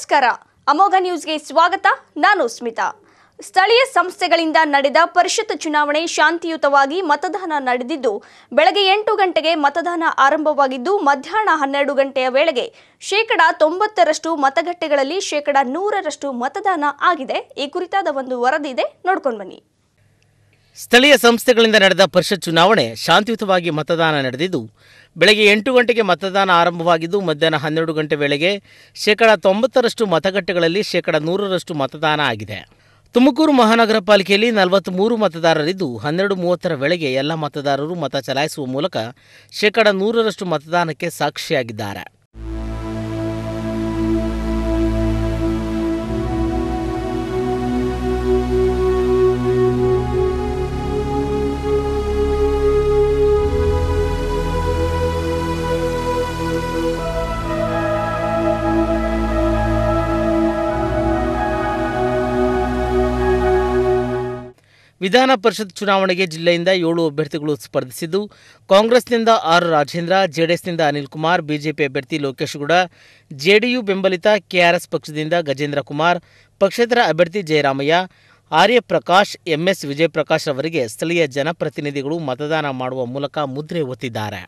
ನಮಸ್ಕಾರ ಅಮೋಘ ನ್ಯೂಸ್ಗೆ ಸ್ವಾಗತ ನಾನು ಸ್ಮಿತಾ ಸ್ಥಳೀಯ ಸಂಸ್ಥೆಗಳಿಂದ ನಡೆದ ಪರಿಷತ್ ಚುನಾವಣೆ ಶಾಂತಿಯುತವಾಗಿ ಮತದಾನ ನಡೆದಿದ್ದು ಬೆಳಗ್ಗೆ ಎಂಟು ಗಂಟೆಗೆ ಮತದಾನ ಆರಂಭವಾಗಿದ್ದು ಮಧ್ಯಾಹ್ನ ಹನ್ನೆರಡು ಗಂಟೆಯ ವೇಳೆಗೆ ಶೇಕಡ ತೊಂಬತ್ತರಷ್ಟು ಮತಗಟ್ಟೆಗಳಲ್ಲಿ ಶೇಕಡ ನೂರರಷ್ಟು ಮತದಾನ ಆಗಿದೆ ಈ ಕುರಿತಾದ ಒಂದು ವರದಿ ಇದೆ ನೋಡ್ಕೊಂಡು ಬನ್ನಿ ಸ್ಥಳೀಯ ಸಂಸ್ಥೆಗಳಿಂದ ನಡೆದ ಪರಿಷತ್ ಚುನಾವಣೆ ಶಾಂತಿಯುತವಾಗಿ ಮತದಾನ ನಡೆದಿದ್ದು ಬೆಳಗ್ಗೆ ಎಂಟು ಗಂಟೆಗೆ ಮತದಾನ ಆರಂಭವಾಗಿದ್ದು ಮಧ್ಯಾಹ್ನ ಹನ್ನೆರಡು ಗಂಟೆ ವೇಳೆಗೆ ಶೇಕಡ ತೊಂಬತ್ತರಷ್ಟು ಮತಗಟ್ಟೆಗಳಲ್ಲಿ ಶೇಕಡ ನೂರರಷ್ಟು ಮತದಾನ ಆಗಿದೆ ತುಮಕೂರು ಮಹಾನಗರ ಪಾಲಿಕೆಯಲ್ಲಿ ನಲವತ್ತ್ಮೂರು ಮತದಾರರಿದ್ದು ಹನ್ನೆರಡು ಮೂವತ್ತರ ವೇಳೆಗೆ ಎಲ್ಲ ಮತದಾರರು ಮತ ಚಲಾಯಿಸುವ ಮೂಲಕ ಶೇಕಡ ನೂರರಷ್ಟು ಮತದಾನಕ್ಕೆ ಸಾಕ್ಷಿಯಾಗಿದ್ದಾರೆ ವಿಧಾನ ಪರಿಷತ್ ಚುನಾವಣೆಗೆ ಜಿಲ್ಲೆಯಿಂದ ಏಳು ಅಭ್ಯರ್ಥಿಗಳು ಸ್ಪರ್ಧಿಸಿದ್ದು ಕಾಂಗ್ರೆಸ್ನಿಂದ ಆರ್ ರಾಜೇಂದ್ರ ಜೆಡಿಎಸ್ನಿಂದ ಅನಿಲ್ ಕುಮಾರ್ ಬಿಜೆಪಿ ಅಭ್ಯರ್ಥಿ ಲೋಕೇಶ್ ಗೌಡ ಜೆಡಿಯು ಬೆಂಬಲಿತ ಕೆಆರ್ಎಸ್ ಪಕ್ಷದಿಂದ ಗಜೇಂದ್ರ ಕುಮಾರ್ ಪಕ್ಷೇತರ ಅಭ್ಯರ್ಥಿ ಜಯರಾಮಯ್ಯ ಆರ್ಯ ಪ್ರಕಾಶ್ ಎಂಎಸ್ ವಿಜಯಪ್ರಕಾಶ್ ಅವರಿಗೆ ಸ್ಥಳೀಯ ಜನಪ್ರತಿನಿಧಿಗಳು ಮತದಾನ ಮಾಡುವ ಮೂಲಕ ಮುದ್ರೆ ಒತ್ತಿದ್ದಾರೆ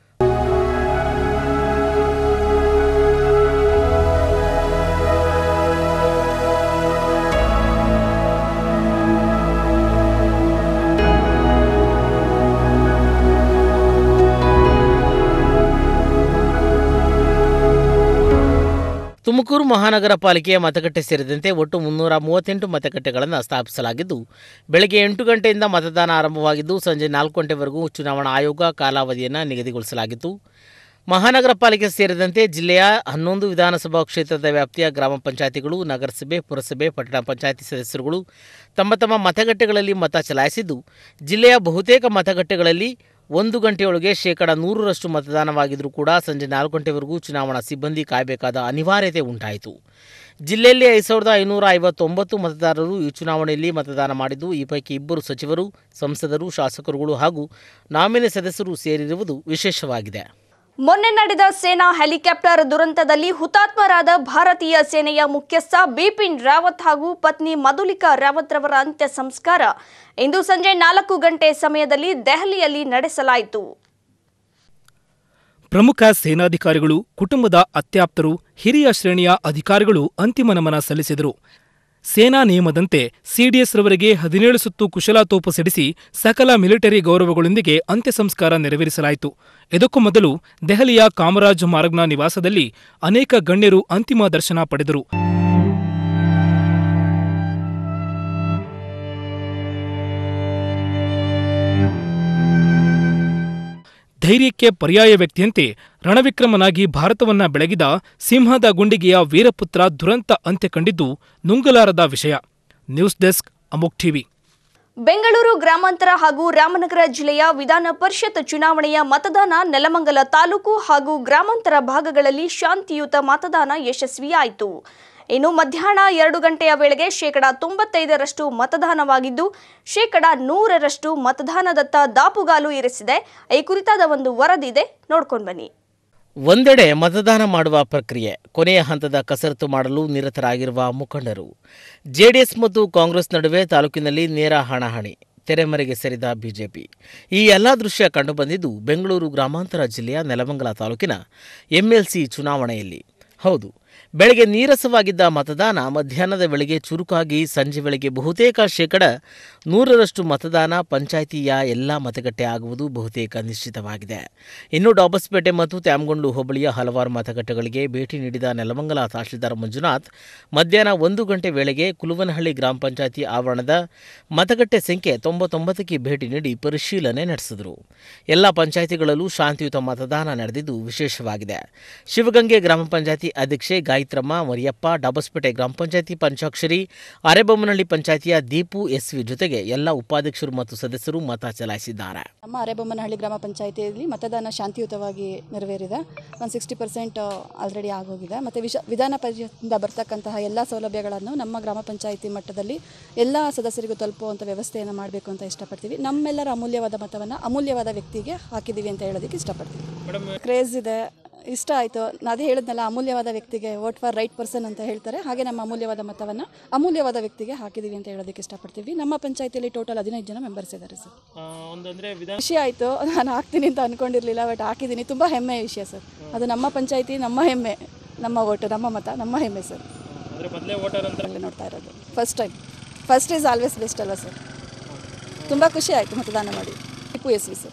ತುಮಕೂರು ಮಹಾನಗರ ಪಾಲಿಕೆಯ ಮತಗಟ್ಟೆ ಸೇರಿದಂತೆ ಒಟ್ಟು ಮುನ್ನೂರ ಮೂವತ್ತೆಂಟು ಮತಗಟ್ಟೆಗಳನ್ನು ಸ್ಥಾಪಿಸಲಾಗಿದ್ದು ಬೆಳಗ್ಗೆ ಎಂಟು ಗಂಟೆಯಿಂದ ಮತದಾನ ಆರಂಭವಾಗಿದ್ದು ಸಂಜೆ ನಾಲ್ಕು ಗಂಟೆವರೆಗೂ ಚುನಾವಣಾ ಆಯೋಗ ಕಾಲಾವಧಿಯನ್ನು ನಿಗದಿಗೊಳಿಸಲಾಗಿತ್ತು ಮಹಾನಗರ ಪಾಲಿಕೆ ಸೇರಿದಂತೆ ಜಿಲ್ಲೆಯ ಹನ್ನೊಂದು ವಿಧಾನಸಭಾ ಕ್ಷೇತ್ರದ ವ್ಯಾಪ್ತಿಯ ಗ್ರಾಮ ಪಂಚಾಯತಿಗಳು ನಗರಸಭೆ ಪುರಸಭೆ ಪಟ್ಟಣ ಪಂಚಾಯತಿ ಸದಸ್ಯರುಗಳು ತಮ್ಮ ತಮ್ಮ ಮತಗಟ್ಟೆಗಳಲ್ಲಿ ಮತ ಚಲಾಯಿಸಿದ್ದು ಜಿಲ್ಲೆಯ ಬಹುತೇಕ ಮತಗಟ್ಟೆಗಳಲ್ಲಿ ಒಂದು ಗಂಟೆಯೊಳಗೆ ಶೇಕಡ ನೂರರಷ್ಟು ಮತದಾನವಾಗಿದ್ದರೂ ಕೂಡ ಸಂಜೆ ನಾಲ್ಕು ಗಂಟೆವರೆಗೂ ಚುನಾವಣಾ ಸಿಬ್ಬಂದಿ ಕಾಯಬೇಕಾದ ಅನಿವಾರ್ಯತೆ ಉಂಟಾಯಿತು ಜಿಲ್ಲೆಯಲ್ಲಿ ಐದು ಸಾವಿರದ ಐನೂರ ಐವತ್ತೊಂಬತ್ತು ಮತದಾರರು ಈ ಚುನಾವಣೆಯಲ್ಲಿ ಮತದಾನ ಮಾಡಿದ್ದು ಈ ಪೈಕಿ ಇಬ್ಬರು ಸಚಿವರು ಸಂಸದರು ಶಾಸಕರುಗಳು ಹಾಗೂ ನಾಮಿನಿ ಸದಸ್ಯರು ಸೇರಿರುವುದು ವಿಶೇಷವಾಗಿದೆ ಮೊನ್ನೆ ನಡೆದ ಸೇನಾ ಹೆಲಿಕಾಪ್ಟರ್ ದುರಂತದಲ್ಲಿ ಹುತಾತ್ಮರಾದ ಭಾರತೀಯ ಸೇನೆಯ ಮುಖ್ಯಸ್ಥ ಬಿಪಿನ್ ರಾವತ್ ಹಾಗೂ ಪತ್ನಿ ಮಧುಲಿಕಾ ರಾವತ್ ರವರ ಅಂತ್ಯ ಸಂಸ್ಕಾರ ಇಂದು ಸಂಜೆ ನಾಲ್ಕು ಗಂಟೆ ಸಮಯದಲ್ಲಿ ದೆಹಲಿಯಲ್ಲಿ ನಡೆಸಲಾಯಿತು ಪ್ರಮುಖ ಸೇನಾಧಿಕಾರಿಗಳು ಕುಟುಂಬದ ಅತ್ಯಾಪ್ತರು ಹಿರಿಯ ಶ್ರೇಣಿಯ ಅಧಿಕಾರಿಗಳು ಅಂತಿಮ ನಮನ ಸಲ್ಲಿಸಿದರು ಸೇನಾ ನಿಯಮದಂತೆ ಸಿಡಿಎಸ್ ರವರಿಗೆ ಹದಿನೇಳು ಸುತ್ತು ಕುಶಲತೋಪು ಸಿಡಿಸಿ ಸಕಲ ಮಿಲಿಟರಿ ಗೌರವಗಳೊಂದಿಗೆ ಅಂತ್ಯ ಸಂಸ್ಕಾರ ನೆರವೇರಿಸಲಾಯಿತು ಇದಕ್ಕೂ ಮೊದಲು ದೆಹಲಿಯ ಕಾಮರಾಜ್ ಮಾರ್ಗ್ನ ನಿವಾಸದಲ್ಲಿ ಅನೇಕ ಗಣ್ಯರು ಅಂತಿಮ ದರ್ಶನ ಪಡೆದರು ಧೈರ್ಯಕ್ಕೆ ಪರ್ಯಾಯ ವ್ಯಕ್ತಿಯಂತೆ ರಣವಿಕ್ರಮನಾಗಿ ಭಾರತವನ್ನ ಬೆಳಗಿದ ಸಿಂಹದ ಗುಂಡಿಗೆಯ ವೀರಪುತ್ರ ದುರಂತ ಅಂತ್ಯ ಕಂಡಿದ್ದು ನುಂಗಲಾರದ ವಿಷಯ news desk Amogh TV Bengaluru ಗ್ರಾಮಾಂತರ ಹಾಗೂ ರಾಮನಗರ ಜಿಲ್ಲೆಯ ವಿಧಾನ ಪರಿಷತ್ ಚುನಾವಣೆಯ ಮತದಾನ ನೆಲಮಂಗಲ ತಾಲೂಕು ಹಾಗೂ ಗ್ರಾಮಾಂತರ ಭಾಗಗಳಲ್ಲಿ ಶಾಂತಿಯುತ ಮತದಾನ ಯಶಸ್ವಿಯಾಯಿತು ಇನ್ನು ಮಧ್ಯಾಹ್ನ ಎರಡು ಗಂಟೆಯ ವೇಳೆಗೆ ಶೇಕಡ ತೊಂಬತ್ತೈದರಷ್ಟು ಮತದಾನವಾಗಿದ್ದು ಶೇಕಡ ನೂರರಷ್ಟು ಮತದಾನದತ್ತ ದಾಪುಗಾಲು ಇರಿಸಿದೆ ಈ ಕುರಿತಾದ ಒಂದು ವರದಿದೆ ನೋಡ್ಕೊಂಡು ಬನ್ನಿ ಒಂದೆಡೆ ಮತದಾನ ಮಾಡುವ ಪ್ರಕ್ರಿಯೆ ಕೊನೆಯ ಹಂತದ ಕಸರತ್ತು ಮಾಡಲು ನಿರತರಾಗಿರುವ ಮುಖಂಡರು ಜೆಡಿಎಸ್ ಮತ್ತು ಕಾಂಗ್ರೆಸ್ ನಡುವೆ ತಾಲೂಕಿನಲ್ಲಿ ನೇರ ಹಣಾಹಣಿ ತೆರೆಮರೆಗೆ ಸೇರಿದ ಬಿಜೆಪಿ ಈ ಎಲ್ಲ ದೃಶ್ಯ ಕಂಡುಬಂದಿದ್ದು ಬೆಂಗಳೂರು ಗ್ರಾಮಾಂತರ ಜಿಲ್ಲೆಯ ನೆಲಮಂಗಲ ತಾಲೂಕಿನ ಎಂಎಲ್ಸಿ ಚುನಾವಣೆಯಲ್ಲಿ ಹೌದು ಬೆಳಗ್ಗೆ ನೀರಸವಾಗಿದ್ದ ಮತದಾನ ಮಧ್ಯಾಹ್ನದ ವೇಳೆಗೆ ಚುರುಕಾಗಿ ಸಂಜೆ ವೇಳೆಗೆ ಬಹುತೇಕ ಶೇಕಡ ನೂರರಷ್ಟು ಮತದಾನ ಪಂಚಾಯಿತಿಯ ಎಲ್ಲ ಮತಗಟ್ಟೆ ಆಗುವುದು ಬಹುತೇಕ ನಿಶ್ಚಿತವಾಗಿದೆ ಇನ್ನು ಡಾಬಸ್ಪೇಟೆ ಮತ್ತು ತ್ಯಾಮಗೊಂಡು ಹೋಬಳಿಯ ಹಲವಾರು ಮತಗಟ್ಟೆಗಳಿಗೆ ಭೇಟಿ ನೀಡಿದ ನೆಲಮಂಗಲ ತಹಶೀಲ್ದಾರ್ ಮಂಜುನಾಥ್ ಮಧ್ಯಾಹ್ನ ಒಂದು ಗಂಟೆ ವೇಳೆಗೆ ಕುಲುವನಹಳ್ಳಿ ಗ್ರಾಮ ಪಂಚಾಯಿತಿ ಆವರಣದ ಮತಗಟ್ಟೆ ಸಂಖ್ಯೆ ತೊಂಬತ್ತೊಂಬತ್ತಕ್ಕೆ ಭೇಟಿ ನೀಡಿ ಪರಿಶೀಲನೆ ನಡೆಸಿದರು ಎಲ್ಲ ಪಂಚಾಯಿತಿಗಳಲ್ಲೂ ಶಾಂತಿಯುತ ಮತದಾನ ನಡೆದಿದ್ದು ವಿಶೇಷವಾಗಿದೆ ಶಿವಗಂಗೆ ಗ್ರಾಮ ಪಂಚಾಯಿತಿ ಅಧ್ಯಕ್ಷೆ ಗಾಯತ್ರಮ್ಮ ಮರಿಯಪ್ಪ ಡಾಬಸ್ಪೇಟೆ ಗ್ರಾಮ ಪಂಚಾಯಿತಿ ಪಂಚಾಕ್ಷರಿ ಅರೆಬೊಮ್ಮನಹಳ್ಳಿ ಪಂಚಾಯಿತಿಯ ದೀಪು ಎಸ್ವಿ ಜೊತೆಗೆ ಎಲ್ಲ ಉಪಾಧ್ಯಕ್ಷರು ಮತ್ತು ಸದಸ್ಯರು ಮತ ಚಲಾಯಿಸಿದ್ದಾರೆ ನಮ್ಮ ಅರೆಬೊಮ್ಮನಹಳ್ಳಿ ಗ್ರಾಮ ಪಂಚಾಯಿತಿಯಲ್ಲಿ ಮತದಾನ ಶಾಂತಿಯುತವಾಗಿ ನೆರವೇರಿದೆ ಒಂದು ಸಿಕ್ಸ್ಟಿ ಪರ್ಸೆಂಟ್ ಆಲ್ರೆಡಿ ಆಗೋಗಿದೆ ಮತ್ತು ವಿಶ ವಿಧಾನ ಪರಿಷತ್ತಿಂದ ಬರ್ತಕ್ಕಂತಹ ಎಲ್ಲ ಸೌಲಭ್ಯಗಳನ್ನು ನಮ್ಮ ಗ್ರಾಮ ಪಂಚಾಯಿತಿ ಮಟ್ಟದಲ್ಲಿ ಎಲ್ಲ ಸದಸ್ಯರಿಗೂ ತಲುಪುವಂಥ ವ್ಯವಸ್ಥೆಯನ್ನು ಮಾಡಬೇಕು ಅಂತ ಇಷ್ಟಪಡ್ತೀವಿ ನಮ್ಮೆಲ್ಲರ ಅಮೂಲ್ಯವಾದ ಮತವನ್ನು ಅಮೂಲ್ಯವಾದ ವ್ಯಕ್ತಿಗೆ ಹಾಕಿದ್ದೀವಿ ಅಂತ ಹೇಳೋದಕ್ಕೆ ಇಷ್ಟಪಡ್ತೀವಿ ಕ್ರೇಜ್ ಇದೆ ಇಷ್ಟ ಆಯಿತು ಅದೇ ಹೇಳಿದ್ನಲ್ಲ ಅಮೂಲ್ಯವಾದ ವ್ಯಕ್ತಿಗೆ ವೋಟ್ ಫಾರ್ ರೈಟ್ ಪರ್ಸನ್ ಅಂತ ಹೇಳ್ತಾರೆ ಹಾಗೆ ನಮ್ಮ ಅಮೂಲ್ಯವಾದ ಮತವನ್ನು ಅಮೂಲ್ಯವಾದ ವ್ಯಕ್ತಿಗೆ ಹಾಕಿದ್ದೀವಿ ಅಂತ ಹೇಳೋದಕ್ಕೆ ಇಷ್ಟಪಡ್ತೀವಿ ನಮ್ಮ ಪಂಚಾಯತಿಯಲ್ಲಿ ಟೋಟಲ್ ಹದಿನೈದು ಜನ ಮೆಂಬರ್ಸ್ ಇದ್ದಾರೆ ಸರ್ ಒಂದಂದ್ರೆ ವಿಧಾನ ಖುಷಿ ಆಯಿತು ನಾನು ಹಾಕ್ತೀನಿ ಅಂತ ಅಂದ್ಕೊಂಡಿರಲಿಲ್ಲ ಬಟ್ ಹಾಕಿದ್ದೀನಿ ತುಂಬ ಹೆಮ್ಮೆಯ ವಿಷಯ ಸರ್ ಅದು ನಮ್ಮ ಪಂಚಾಯತಿ ನಮ್ಮ ಹೆಮ್ಮೆ ನಮ್ಮ ಓಟು ನಮ್ಮ ಮತ ನಮ್ಮ ಹೆಮ್ಮೆ ಸರ್ ಅಂದ್ರೆ ಮೊದಲೇ ವೋಟರ್ ಅಂತ ಅಲ್ಲಿ ನೋಡ್ತಾ ಇರೋದು first time first is always best ಅಲ್ವಾ ಸರ್ ತುಂಬ ಖುಷಿ ಆಯಿತು ಮತದಾನ ಮಾಡಿ ಟಿಪ್ಪು ಎಸ್ ವಿ ಸರ್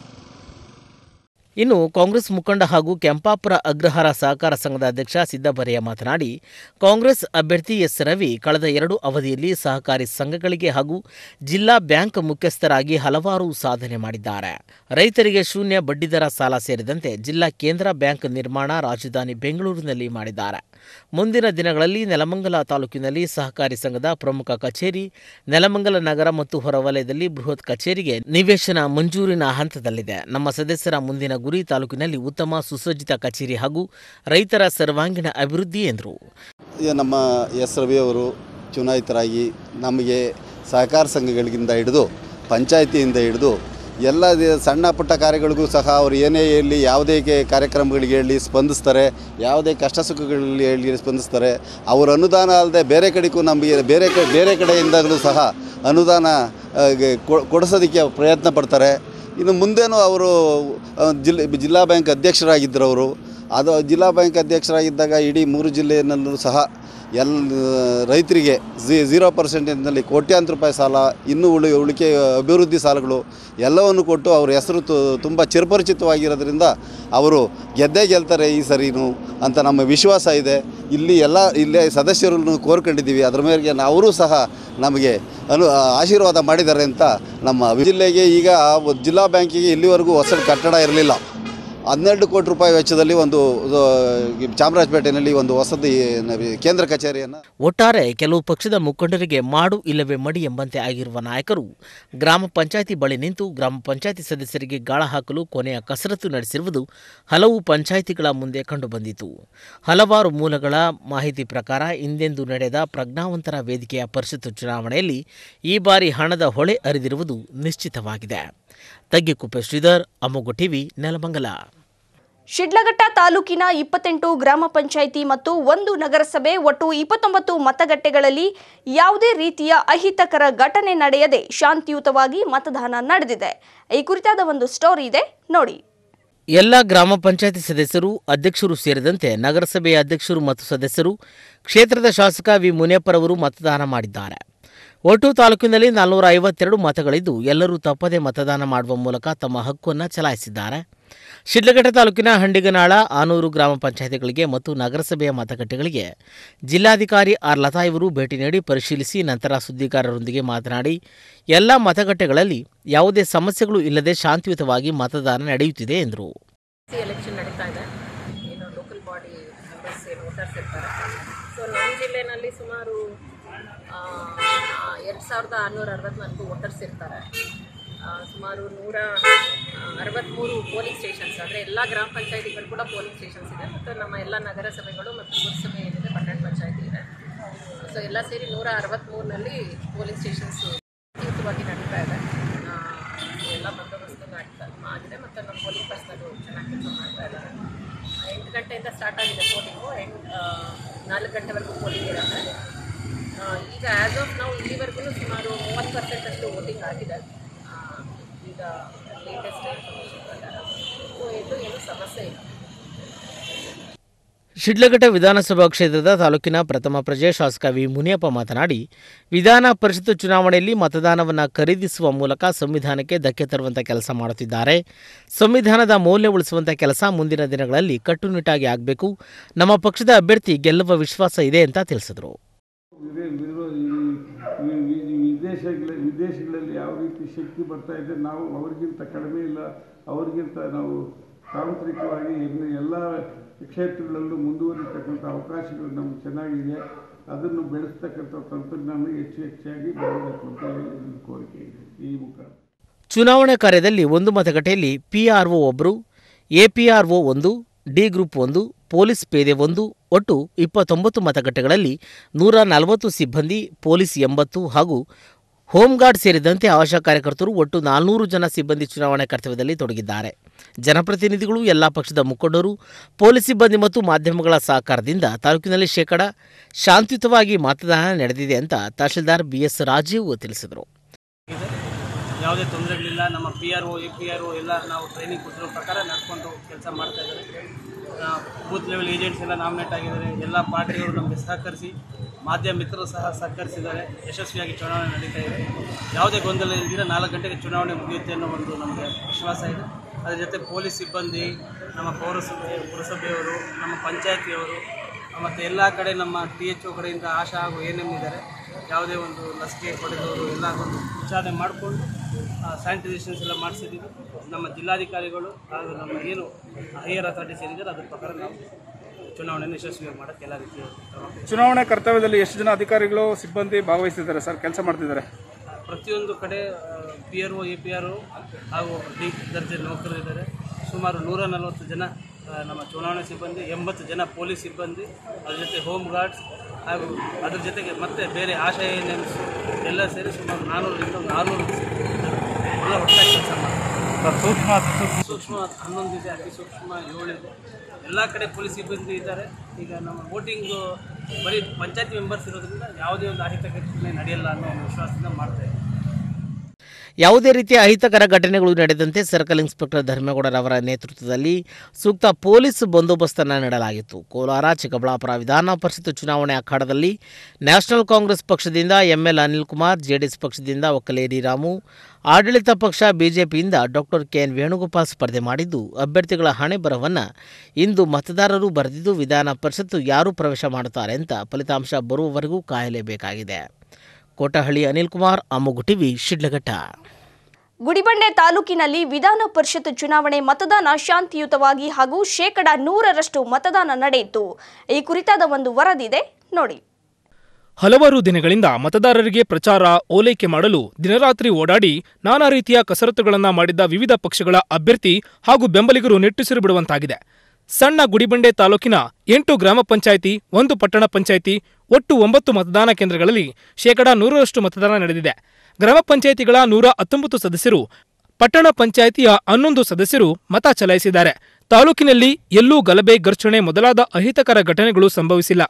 ಇನ್ನು ಕಾಂಗ್ರೆಸ್ ಮುಖಂಡ ಹಾಗೂ ಕೆಂಪಾಪುರ ಅಗ್ರಹಾರ ಸಹಕಾರ ಸಂಘದ ಅಧ್ಯಕ್ಷ ಸಿದ್ದಬರಯ್ಯ ಮಾತನಾಡಿ ಕಾಂಗ್ರೆಸ್ ಅಭ್ಯರ್ಥಿ ಎಸ್ ರವಿ ಕಳೆದ ಎರಡು ಅವಧಿಯಲ್ಲಿ ಸಹಕಾರಿ ಸಂಘಗಳಿಗೆ ಹಾಗೂ ಜಿಲ್ಲಾ ಬ್ಯಾಂಕ್ ಮುಖ್ಯಸ್ಥರಾಗಿ ಹಲವಾರು ಸಾಧನೆ ಮಾಡಿದ್ದಾರೆ ರೈತರಿಗೆ ಶೂನ್ಯ ಬಡ್ಡಿದರ ಸಾಲ ಸೇರಿದಂತೆ ಜಿಲ್ಲಾ ಕೇಂದ್ರ ಬ್ಯಾಂಕ್ ನಿರ್ಮಾಣ ರಾಜಧಾನಿ ಬೆಂಗಳೂರಿನಲ್ಲಿ ಮಾಡಿದ್ದಾರೆ ಮುಂದಿನ ದಿನಗಳಲ್ಲಿ ನೆಲಮಂಗಲ ತಾಲೂಕಿನಲ್ಲಿ ಸಹಕಾರಿ ಸಂಘದ ಪ್ರಮುಖ ಕಚೇರಿ ನೆಲಮಂಗಲ ನಗರ ಮತ್ತು ಹೊರವಲಯದಲ್ಲಿ ಬೃಹತ್ ಕಚೇರಿಗೆ ನಿವೇಶನ ಮಂಜೂರಿನ ಹಂತದಲ್ಲಿದೆ ನಮ್ಮ ಸದಸ್ಯರ ಮುಂದಿನ ಗುರಿ ತಾಲೂಕಿನಲ್ಲಿ ಉತ್ತಮ ಸುಸಜ್ಜಿತ ಕಚೇರಿ ಹಾಗೂ ರೈತರ ಸರ್ವಾಂಗೀಣ ಅಭಿವೃದ್ಧಿ ಎಂದರು ಈಗ ನಮ್ಮ ಎಸ್ ರವಿ ಅವರು ಚುನಾಯಿತರಾಗಿ ನಮಗೆ ಸಹಕಾರ ಸಂಘಗಳಿಂದ ಹಿಡಿದು ಪಂಚಾಯಿತಿಯಿಂದ ಹಿಡಿದು ಎಲ್ಲ ದಿ- ಸಣ್ಣ ಪುಟ್ಟ ಕಾರ್ಯಗಳಿಗೂ ಸಹ ಅವರು ಏನೇ ಹೇಳಲಿ ಯಾವುದೇ ಕೆ- ಕಾರ್ಯಕ್ರಮಗಳಿಗೆ ಹೇಳಿ ಸ್ಪಂದಿಸ್ತಾರೆ ಯಾವುದೇ ಕಷ್ಟ ಸುಖಗಳಲ್ಲಿ ಹೇಳಿ ಸ್ಪಂದಿಸ್ತಾರೆ ಅವ್ರ ಅನುದಾನ ಅಲ್ಲದೆ ಬೇರೆ ಕಡೆಗೂ ನಮಗೆ ಬೇರೆ ಕ ಬೇರೆ ಕಡೆಯಿಂದಲೂ ಸಹ ಅನುದಾನ ಆ, ಗೆ- ಕೊ- ಕೊಡಿಸೋದಕ್ಕೆ ಪ್ರಯತ್ನ ಪಡ್ತಾರೆ ಇನ್ನು ಮುಂದೇನೂ ಅವರು ಆ, ಜಿಲ್ಲೆ ಜಿಲ್ಲಾ ಬ್ಯಾಂಕ್ ಅಧ್ಯಕ್ಷರಾಗಿದ್ದರು ಅವರು ಅದು ಜಿಲ್ಲಾ ಬ್ಯಾಂಕ್ ಅಧ್ಯಕ್ಷರಾಗಿದ್ದಾಗ ಇಡೀ ಮೂರು ಜಿಲ್ಲೆಯಲ್ಲೂ ಸಹ ಎಲ್ಲ ರೈತರಿಗೆ ಝಿ ಝೀರೋ ಪರ್ಸೆಂಟೇಜ್ನಲ್ಲಿ ಕೋಟ್ಯಾಂತರ ರೂಪಾಯಿ ಸಾಲ ಇನ್ನೂ ಉಳಿ ಉಳಿಕೆ ಅಭಿವೃದ್ಧಿ ಸಾಲಗಳು ಎಲ್ಲವನ್ನು ಕೊಟ್ಟು ಅವ್ರ ಹೆಸರು ತು ತುಂಬ ಚಿರಪರಿಚಿತವಾಗಿರೋದ್ರಿಂದ ಅವರು ಗೆದ್ದೇ ಗೆಲ್ತಾರೆ ಈ ಸರಿನೂ ಅಂತ ನಮ್ಮ ವಿಶ್ವಾಸ ಇದೆ ಇಲ್ಲಿ ಎಲ್ಲ ಇಲ್ಲೇ ಸದಸ್ಯರನ್ನು ಕೋರ್ಕೊಂಡಿದ್ದೀವಿ ಅದರ ಮೇರೆಗೆ ಅವರು ಸಹ ನಮಗೆ ಅನು ಆಶೀರ್ವಾದ ಮಾಡಿದ್ದಾರೆ ಅಂತ ನಮ್ಮ ಜಿಲ್ಲೆಗೆ ಈಗ ಜಿಲ್ಲಾ ಬ್ಯಾಂಕಿಗೆ ಇಲ್ಲಿವರೆಗೂ ಹೊಸ ಕಟ್ಟಡ ಇರಲಿಲ್ಲ ಹನ್ನೆರಡು ಕೋಟಿ ರೂಪಾಯಿ ವೆಚ್ಚದಲ್ಲಿ ಒಂದು ಆ, ಚಾಮರಾಜಪೇಟೆಯಲ್ಲಿ ಒಂದು ಹೊಸದು ಕೇಂದ್ರ ಕಚೇರಿಯನ್ನು ಒಟ್ಟಾರೆ ಕೆಲವು ಪಕ್ಷದ ಮುಖಂಡರಿಗೆ ಮಾಡು ಇಲ್ಲವೇ ಮಡಿ ಎಂಬಂತೆ ಆಗಿರುವ ನಾಯಕರು ಗ್ರಾಮ ಪಂಚಾಯಿತಿ ಬಳಿ ನಿಂತು ಗ್ರಾಮ ಪಂಚಾಯಿತಿ ಸದಸ್ಯರಿಗೆ ಗಾಳ ಹಾಕಲು ಕೊನೆಯ ಕಸರತ್ತು ನಡೆಸಿರುವುದು ಹಲವು ಪಂಚಾಯಿತಿಗಳ ಮುಂದೆ ಕಂಡುಬಂದಿತು ಹಲವಾರು ಮೂಲಗಳ ಮಾಹಿತಿ ಪ್ರಕಾರ ಹಿಂದೆಂದು ನಡೆದ ಪ್ರಜ್ಞಾವಂತರ ವೇದಿಕೆಯ ಪರಿಷತ್ತು ಚುನಾವಣೆಯಲ್ಲಿ ಈ ಬಾರಿ ಹಣದ ಹೊಳೆ ಹರಿದಿರುವುದು ನಿಶ್ಚಿತವಾಗಿದೆ ತಗ್ಗಿಕುಪ್ಪೆ ಶ್ರೀಧರ್ ಅಮೋಗು ಟಿವಿ ನೆಲಮಂಗಲ ಶಿಡ್ಲಘಟ್ಟ ತಾಲೂಕಿನ ಇಪ್ಪತ್ತೆಂಟು ಗ್ರಾಮ ಪಂಚಾಯಿತಿ ಮತ್ತು ಒಂದು ನಗರಸಭೆ ಒಟ್ಟು ಇಪ್ಪತ್ತೊಂಬತ್ತು ಮತಗಟ್ಟೆಗಳಲ್ಲಿ ಯಾವುದೇ ರೀತಿಯ ಅಹಿತಕರ ಘಟನೆ ನಡೆಯದೆ ಶಾಂತಿಯುತವಾಗಿ ಮತದಾನ ನಡೆದಿದೆ ಈ ಕುರಿತಾದ ಒಂದು ಸ್ಟೋರಿ ಇದೆ ನೋಡಿ ಎಲ್ಲ ಗ್ರಾಮ ಪಂಚಾಯತಿ ಸದಸ್ಯರು ಅಧ್ಯಕ್ಷರು ಸೇರಿದಂತೆ ನಗರಸಭೆಯ ಅಧ್ಯಕ್ಷರು ಮತ್ತು ಸದಸ್ಯರು ಕ್ಷೇತ್ರದ ಶಾಸಕ ವಿ ಮುನಿಯಪ್ಪರವರು ಮತದಾನ ಮಾಡಿದ್ದಾರೆ ಒಟ್ಟು ತಾಲೂಕಿನಲ್ಲಿ ನಾಲ್ನೂರ ಐವತ್ತೆರಡು ಮತಗಳಿದ್ದು ಎಲ್ಲರೂ ತಪ್ಪದೆ ಮತದಾನ ಮಾಡುವ ಮೂಲಕ ತಮ್ಮ ಹಕ್ಕನ್ನು ಚಲಾಯಿಸಿದ್ದಾರೆ ಶಿಡ್ಲಘಟ್ಟ ತಾಲೂಕಿನ ಹಂಡಿಗನಾಳ ಆನೂರು ಗ್ರಾಮ ಪಂಚಾಯತಿಗಳಿಗೆ ಮತ್ತು ನಗರಸಭೆಯ ಮತಗಟ್ಟೆಗಳಿಗೆ ಜಿಲ್ಲಾಧಿಕಾರಿ ಆರ್ ಲತಾ ಇವರು ಭೇಟಿ ನೀಡಿ ಪರಿಶೀಲಿಸಿ ನಂತರ ಸುದ್ದಿಗಾರರೊಂದಿಗೆ ಮಾತನಾಡಿ ಎಲ್ಲ ಮತಗಟ್ಟೆಗಳಲ್ಲಿ ಯಾವುದೇ ಸಮಸ್ಯೆಗಳು ಇಲ್ಲದೆ ಶಾಂತಿಯುತವಾಗಿ ಮತದಾನ ನಡೆಯುತ್ತಿದೆ ಎಂದರು ಸಿ ಎಲೆಕ್ಷನ್ ನಡೀತಾ ಇದೆ ಏನು ಲೋಕಲ್ ಬಾಡಿ ಮೆಂಬರ್ಸ್ ಏನು ವೋಟರ್ಸ್ ಇರ್ತಾರೆ ಸೊ ನಮ್ಮ ಜಿಲ್ಲೆನಲ್ಲಿ ಸುಮಾರು ಎರಡು ಸಾವಿರದ ಆರುನೂರ ಅರವತ್ನಾಲ್ಕು ವೋಟರ್ಸ್ ಇರ್ತಾರೆ ಆ, ಸುಮಾರು ನೂರ ಅರವತ್ತ್ಮೂರು ಪೋಲಿಂಗ್ ಸ್ಟೇಷನ್ಸ್ ಅಂದರೆ ಎಲ್ಲ ಗ್ರಾಮ ಪಂಚಾಯತಿಗಳು ಕೂಡ ಪೋಲಿಂಗ್ ಸ್ಟೇಷನ್ಸ್ ಇದೆ ಮತ್ತು ನಮ್ಮ ಎಲ್ಲ ನಗರಸಭೆಗಳು ಮತ್ತು ಪುರಸಭೆ ಏನಿದೆ ಪಟ್ಟಣ ಪಂಚಾಯತಿ ಇದೆ ಸೊ ಎಲ್ಲ ಸೇರಿ ನೂರ ಅರವತ್ತ್ಮೂರನಲ್ಲಿ ಪೋಲಿಂಗ್ ಸ್ಟೇಷನ್ಸ್ ಅತ್ಯುತ್ತಮವಾಗಿ ನಡೀತಾ ಇದೆ ಆ, ಎಲ್ಲ ಬಂದೋಬಸ್ತು ನಡೀತಾ ಆಗಿದೆ ಮತ್ತು ನಮ್ಮ ಪೋಲಿಂಗ್ ಪರ್ಸನರು ಚೆನ್ನಾಗಿ ಕೆಲಸ ಮಾಡ್ತಾ ಇದ್ದಾರೆ ಎಂಟು ಗಂಟೆಯಿಂದ ಸ್ಟಾರ್ಟ್ ಆಗಿದೆ ಪೋಲಿಂಗು ಎಂಟು ನಾಲ್ಕು ಗಂಟೆವರೆಗೂ ಪೋಲಿಂಗ್ ಇರುತ್ತೆ ಆ, ಈಗ ಆ್ಯಸ್ ಆಫ್ ನಾವು ಇಲ್ಲಿವರೆಗೂ ಸುಮಾರು ಮೂವತ್ತು ಪರ್ಸೆಂಟ್ ಅಷ್ಟು ವೋಟಿಂಗ್ ಆಗಿದೆ ಆ, ಈಗ ಲೇಟೆಸ್ಟ್ ಇನ್ಫಾರ್ಮೇಷನ್ ಪ್ರಕಾರ ಸೊ ಎಲ್ಲೂ ಏನೂ ಸಮಸ್ಯೆ ಇಲ್ಲ ಶಿಡ್ಲಘಟ್ಟ ವಿಧಾನಸಭಾ ಕ್ಷೇತ್ರದ ತಾಲೂಕಿನ ಪ್ರಥಮ ಪ್ರಜೆ ಶಾಸಕ ವಿ ಮುನಿಯಪ್ಪ ಮಾತನಾಡಿ ವಿಧಾನ ಪರಿಷತ್ ಚುನಾವಣೆಯಲ್ಲಿ ಮತದಾನವನ್ನು ಖರೀದಿಸುವ ಮೂಲಕ ಸಂವಿಧಾನಕ್ಕೆ ಧಕ್ಕೆ ತರುವಂಥ ಕೆಲಸ ಮಾಡುತ್ತಿದ್ದಾರೆ ಸಂವಿಧಾನದ ಮೌಲ್ಯ ಉಳಿಸುವಂಥ ಕೆಲಸ ಮುಂದಿನ ದಿನಗಳಲ್ಲಿ ಕಟ್ಟುನಿಟ್ಟಾಗಿ ಆಗಬೇಕು ನಮ್ಮ ಪಕ್ಷದ ಅಭ್ಯರ್ಥಿ ಗೆಲ್ಲುವ ವಿಶ್ವಾಸ ಇದೆ ಅಂತ ತಿಳಿಸಿದರು ವಿದೇ- ವಿರೋ- ಈ- ಈ- ಈ- ಈ ವಿದೇಶಗಳ ವಿದೇಶಗಳಲ್ಲಿ ಯಾವ ರೀತಿ ಶಕ್ತಿ ಬರ್ತಾ ಇದೆ ನಾವು ಅವ್ರಿಗಿಂತ ಕಡಿಮೆ ಇಲ್ಲ ಅವ್ರಿಗಿಂತ ನಾವು ತಾಂತ್ರಿಕವಾಗಿ ಇನ್ನು ಎಲ್ಲ ಕ್ಷೇತ್ರಗಳಲ್ಲೂ ಮುಂದುವರಿತಕ್ಕಂಥ ಅವಕಾಶಗಳು ನಮ್ಗೆ ಚೆನ್ನಾಗಿದೆ ಅದನ್ನು ಬೆಳೆಸ್ತಕ್ಕಂಥ ತಂತ್ರಜ್ಞಾನ ಹೆಚ್ಚು ಹೆಚ್ಚಾಗಿ ಬರಬೇಕು ಅಂತ ಹೇಳಿ ನನ್ನ ಕೋರಿಕೆ ಇದೆ ಈ ಮುಖಾಂತರ ಚುನಾವಣಾ ಕಾರ್ಯದಲ್ಲಿ ಒಂದು ಮತಗಟ್ಟೆಯಲ್ಲಿ ಪಿಆರ್ಒ ಒಬ್ಬರು ಎಪಿಆರ್ಒ ಒಂದು ಡಿ ಗ್ರೂಪ್ ಒಂದು ಪೊಲೀಸ್ ಪೇದೆ ಒಂದು ಒಟ್ಟು ಇಪ್ಪತ್ತೊಂಬತ್ತು ಮತಗಟ್ಟೆಗಳಲ್ಲಿ ನೂರ ನಲವತ್ತು ಸಿಬ್ಬಂದಿ ಪೊಲೀಸ್ ಎಂಬತ್ತು ಹಾಗೂ ಹೋಂಗಾರ್ಡ್ ಸೇರಿದಂತೆ ಆಶಾ ಕಾರ್ಯಕರ್ತರು ಒಟ್ಟು ನಾಲ್ನೂರು ಜನ ಸಿಬ್ಬಂದಿ ಚುನಾವಣೆ ಕರ್ತವ್ಯದಲ್ಲಿ ತೊಡಗಿದ್ದಾರೆ ಜನಪ್ರತಿನಿಧಿಗಳು ಎಲ್ಲ ಪಕ್ಷದ ಮುಖಂಡರು ಪೊಲೀಸ್ ಸಿಬ್ಬಂದಿ ಮತ್ತು ಮಾಧ್ಯಮಗಳ ಸಹಕಾರದಿಂದ ತಾಲೂಕಿನಲ್ಲಿ ಶೇಕಡ ಶಾಂತಿಯುತವಾಗಿ ಮತದಾನ ನಡೆದಿದೆ ಅಂತ ತಹಶೀಲ್ದಾರ್ ಬಿಎಸ್ ರಾಜೀವ್ ತಿಳಿಸಿದರು ಯಾವುದೇ ತೊಂದರೆಗಳಿಲ್ಲ ನಮ್ಮ P R O A P R O ಎಲ್ಲ ನಾವು ಟ್ರೈನಿಂಗ್ ಕೊಟ್ಟಿರೋ ಪ್ರಕಾರ ನಡ್ಕೊಂಡು ಕೆಲಸ ಮಾಡ್ತಾ ಇದ್ದಾರೆ ಆ, ಬೂತ್ ಲೆವೆಲ್ ಏಜೆಂಟ್ಸ್ ಎಲ್ಲ ನಾಮಿನೇಟ್ ಆಗಿದ್ದಾರೆ ಎಲ್ಲ ಪಾರ್ಟಿಯವರು ನಮಗೆ ಸಹಕರಿಸಿ ಮಾಧ್ಯಮ ಮಿತ್ರರು ಸಹ ಸಹಕರಿಸಿದ್ದಾರೆ ಯಶಸ್ವಿಯಾಗಿ ಚುನಾವಣೆ ನಡೀತಾ ಇದೆ ಯಾವುದೇ ಗೊಂದಲ ಇಲ್ದಿರ ನಾಲ್ಕು ಗಂಟೆಗೆ ಚುನಾವಣೆ ಮುಗಿಯುತ್ತೆ ಅನ್ನೋ ಒಂದು ನಮಗೆ ವಿಶ್ವಾಸ ಇದೆ ಅದರ ಜೊತೆ ಪೊಲೀಸ್ ಸಿಬ್ಬಂದಿ ನಮ್ಮ ಪೌರಸಭೆ ಪುರಸಭೆಯವರು ನಮ್ಮ ಪಂಚಾಯತಿಯವರು ಮತ್ತು ಎಲ್ಲ ಕಡೆ ನಮ್ಮ ಟಿ ಎಚ್ ಒ ಕಡೆಯಿಂದ ಆಶಾ ಹಾಗೂ ಎನ್ ಎಮ್ ಇದ್ದಾರೆ ಯಾವುದೇ ಒಂದು ಲಸಿಕೆ ಪಡೆದವರು ಎಲ್ಲ ಒಂದು ವಿಚಾರಣೆ ಮಾಡಿಕೊಂಡು ಸ್ಯಾನಿಟೈಸೇಷನ್ಸ್ ಎಲ್ಲ ಮಾಡಿಸಿದ್ದೀವಿ ನಮ್ಮ ಜಿಲ್ಲಾಧಿಕಾರಿಗಳು ಹಾಗೂ ನಮ್ಮ ಏನು ಹೈಯರ್ ಅಥಾರಿಟೀಸ್ ಏನಿದ್ದಾರೆ ಅದ್ರ ಪ್ರಕಾರ ನಾವು ಚುನಾವಣೆಯನ್ನು ಯಶಸ್ವಿಯಾಗಿ ಮಾಡೋಕ್ಕೆ ಎಲ್ಲ ರೀತಿಯ ಕ್ರಮ ಚುನಾವಣಾ ಕರ್ತವ್ಯದಲ್ಲಿ ಎಷ್ಟು ಜನ ಅಧಿಕಾರಿಗಳು ಸಿಬ್ಬಂದಿ ಭಾಗವಹಿಸಿದ್ದಾರೆ ಸರ್ ಕೆಲಸ ಮಾಡ್ತಿದ್ದಾರೆ ಪ್ರತಿಯೊಂದು ಕಡೆ P R O A P R O ಹಾಗೂ ಡಿ ದರ್ಜೆ ನೌಕರರಿದ್ದಾರೆ ಸುಮಾರು ನೂರ ನಲವತ್ತು ಜನ ಆ, ನಮ್ಮ ಚುನಾವಣಾ ಸಿಬ್ಬಂದಿ ಎಂಬತ್ತು ಜನ ಪೊಲೀಸ್ ಸಿಬ್ಬಂದಿ ಅದ್ರ ಜೊತೆ ಹೋಮ್ ಗಾರ್ಡ್ಸ್ ಹಾಗೂ ಅದ್ರ ಜೊತೆಗೆ ಮತ್ತೆ ಬೇರೆ ಆಶಯ ಎನ್ಎಮ್ಸ್ ಎಲ್ಲ ಸೇರಿ ಸುಮಾರು ನಾನ್ನೂರರಿಂದ ಒಂದು ಆರುನೂರು ಎಲ್ಲ ಒಟ್ಟಾಗಿ ಕೆಲಸ ಮಾಡ್ತಾರೆ ಸೂಕ್ಷ್ಮ ಸೂಕ್ಷ್ಮ ಹನ್ನೊಂದು ಇದೆ ಅತಿ ಸೂಕ್ಷ್ಮ ಏಳಿದೆ ಎಲ್ಲ ಕಡೆ ಪೊಲೀಸ್ ಸಿಬ್ಬಂದಿ ಇದ್ದಾರೆ ಈಗ ನಮ್ಮ ವೋಟಿಂಗು ಬರೀ ಪಂಚಾಯತ್ ಮೆಂಬರ್ಸ್ ಇರೋದ್ರಿಂದ ಯಾವುದೇ ಒಂದು ಅಹಿತ ಘಟನೆ ನಡೆಯಲ್ಲ ಅನ್ನೋ ಒಂದು ವಿಶ್ವಾಸದಿಂದ ಮಾಡ್ತಾ ಇದ್ದೀವಿ ಯಾವುದೇ ರೀತಿಯ ಅಹಿತಕರ ಘಟನೆಗಳು ನಡೆದಂತೆ ಸರ್ಕಲ್ ಇನ್ಸ್ಪೆಕ್ಟರ್ ಧರ್ಮೇಗೌಡರವರ ನೇತೃತ್ವದಲ್ಲಿ ಸೂಕ್ತ ಪೊಲೀಸ್ ಬಂದೋಬಸ್ತನ್ನು ನೀಡಲಾಗಿತ್ತು ಕೋಲಾರ ಚಿಕ್ಕಬಳ್ಳಾಪುರ ವಿಧಾನ ಪರಿಷತ್ ಚುನಾವಣೆ ಅಖಾಡದಲ್ಲಿ ನ್ಯಾಷನಲ್ ಕಾಂಗ್ರೆಸ್ ಪಕ್ಷದಿಂದ ಎಂಎಲ್ ಅನಿಲ್ ಕುಮಾರ್ ಜೆಡಿಎಸ್ ಪಕ್ಷದಿಂದ ಒಕ್ಕಲೇರಿ ರಾಮು ಆಡಳಿತ ಪಕ್ಷ ಬಿಜೆಪಿಯಿಂದ ಡಾಕ್ಟರ್ ಕೆ ಎನ್ ವೇಣುಗೋಪಾಲ್ ಸ್ಪರ್ಧೆ ಮಾಡಿದ್ದು ಅಭ್ಯರ್ಥಿಗಳ ಹಣೆ ಬರವನ್ನು ಇಂದು ಮತದಾರರು ಬರೆದಿದ್ದು ವಿಧಾನ ಪರಿಷತ್ತು ಯಾರು ಪ್ರವೇಶ ಮಾಡುತ್ತಾರೆ ಅಂತ ಫಲಿತಾಂಶ ಬರುವವರೆಗೂ ಕಾಯಲೇಬೇಕಾಗಿದೆ ಕೋಟಹಳ್ಳಿ ಅನಿಲ್ ಕುಮಾರ್ ಅಮ್ಮುಗು ಟಿವಿ ಶಿಡ್ಲಘಟ್ಟ ಗುಡಿಬಂಡೆ ತಾಲೂಕಿನಲ್ಲಿ ವಿಧಾನ ಪರಿಷತ್ ಚುನಾವಣೆ ಮತದಾನ ಶಾಂತಿಯುತವಾಗಿ ಹಾಗೂ ಶೇಕಡ ನೂರರಷ್ಟು ಮತದಾನ ನಡೆಯಿತು ಈ ಕುರಿತಾದ ಒಂದು ವರದಿದೆ ನೋಡಿ ಹಲವಾರು ದಿನಗಳಿಂದ ಮತದಾರರಿಗೆ ಪ್ರಚಾರ ಓಲೈಕೆ ಮಾಡಲು ದಿನರಾತ್ರಿ ಓಡಾಡಿ ನಾನಾ ರೀತಿಯ ಕಸರತ್ತುಗಳನ್ನು ಮಾಡಿದ್ದ ವಿವಿಧ ಪಕ್ಷಗಳ ಅಭ್ಯರ್ಥಿ ಹಾಗೂ ಬೆಂಬಲಿಗರು ನಿಟ್ಟುಸಿರು ಬಿಡುವಂತಾಗಿದೆ ಸಣ್ಣ ಗುಡಿಬಂಡೆ ತಾಲೂಕಿನ ಎಂಟು ಗ್ರಾಮ ಪಂಚಾಯಿತಿ ಒಂದು ಪಟ್ಟಣ ಪಂಚಾಯಿತಿ ಒಟ್ಟು ಒಂಬತ್ತು ಮತದಾನ ಕೇಂದ್ರಗಳಲ್ಲಿ ಶೇಕಡಾ ನೂರರಷ್ಟು ಮತದಾನ ನಡೆದಿದೆ ಗ್ರಾಮ ಪಂಚಾಯಿತಿಗಳ ನೂರ ಹತ್ತೊಂಬತ್ತು ಸದಸ್ಯರು ಪಟ್ಟಣ ಪಂಚಾಯಿತಿಯ ಹನ್ನೊಂದು ಸದಸ್ಯರು ಮತ ಚಲಾಯಿಸಿದ್ದಾರೆ ತಾಲೂಕಿನಲ್ಲಿ ಎಲ್ಲೂ ಗಲಭೆ ಘರ್ಷಣೆ ಮೊದಲಾದ ಅಹಿತಕರ ಘಟನೆಗಳು ಸಂಭವಿಸಿಲ್ಲ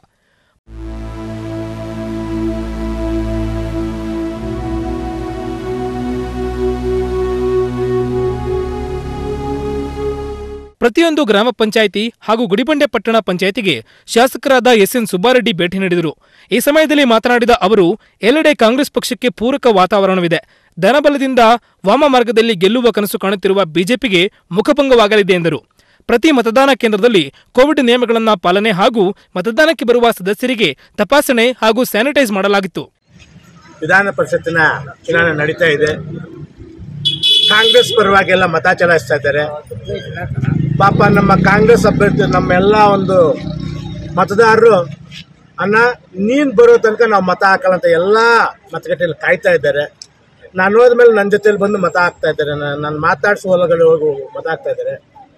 ಪ್ರತಿಯೊಂದು ಗ್ರಾಮ ಪಂಚಾಯಿತಿ ಹಾಗೂ ಗುಡಿಬಂಡೆ ಪಟ್ಟಣ ಪಂಚಾಯಿತಿಗೆ ಶಾಸಕರಾದ ಎಸ್ಎನ್ ಸುಬ್ಬಾರೆಡ್ಡಿ ಭೇಟಿ ನೀಡಿದರು ಈ ಸಮಯದಲ್ಲಿ ಮಾತನಾಡಿದ ಅವರು ಎಲ್ಲೆಡೆ ಕಾಂಗ್ರೆಸ್ ಪಕ್ಷಕ್ಕೆ ಪೂರಕ ವಾತಾವರಣವಿದೆ ಧನಬಲದಿಂದ ವಾಮ ಮಾರ್ಗದಲ್ಲಿ ಗೆಲ್ಲುವ ಕನಸು ಕಾಣುತ್ತಿರುವ ಬಿಜೆಪಿಗೆ ಮುಖಭಂಗವಾಗಲಿದೆ ಎಂದರು ಪ್ರತಿ ಮತದಾನ ಕೇಂದ್ರದಲ್ಲಿ ಕೋವಿಡ್ ನಿಯಮಗಳನ್ನು ಪಾಲನೆ ಹಾಗೂ ಮತದಾನಕ್ಕೆ ಬರುವ ಸದಸ್ಯರಿಗೆ ತಪಾಸಣೆ ಹಾಗೂ ಸ್ಯಾನಿಟೈಸ್ ಮಾಡಲಾಗಿತ್ತು ವಿಧಾನ ಪರಿಷತ್ತಿನ ಚುನಾವಣೆ ನಡೀತಾ ಇದೆ ಕಾಂಗ್ರೆಸ್ ಪರವಾಗಿ ಎಲ್ಲ ಮತ ಚಲಾಯಿಸ್ತಾ ಇದ್ದಾರೆ ಪಾಪ ನಮ್ಮ ಕಾಂಗ್ರೆಸ್ ಅಭ್ಯರ್ಥಿ ನಮ್ಮೆಲ್ಲ ಒಂದು ಮತದಾರರು ಅನ್ನ ನೀನು ಬರೋ ತನಕ ನಾವು ಮತ ಹಾಕಲ್ಲ ಅಂತ ಎಲ್ಲ ಮತಗಟ್ಟೆಯಲ್ಲಿ ಕಾಯ್ತಾ ಇದ್ದಾರೆ ನಾನು ಹೋದ್ಮೇಲೆ ನನ್ನ ಜೊತೆಲಿ ಬಂದು ಮತ ಹಾಕ್ತಾ ಇದ್ದಾರೆ ನಾನು ಮಾತಾಡಿಸೋ ಹೊಲಗಳು ಹೋಗಿ ಮತ ಹಾಕ್ತಾ ಇದ್ದಾರೆ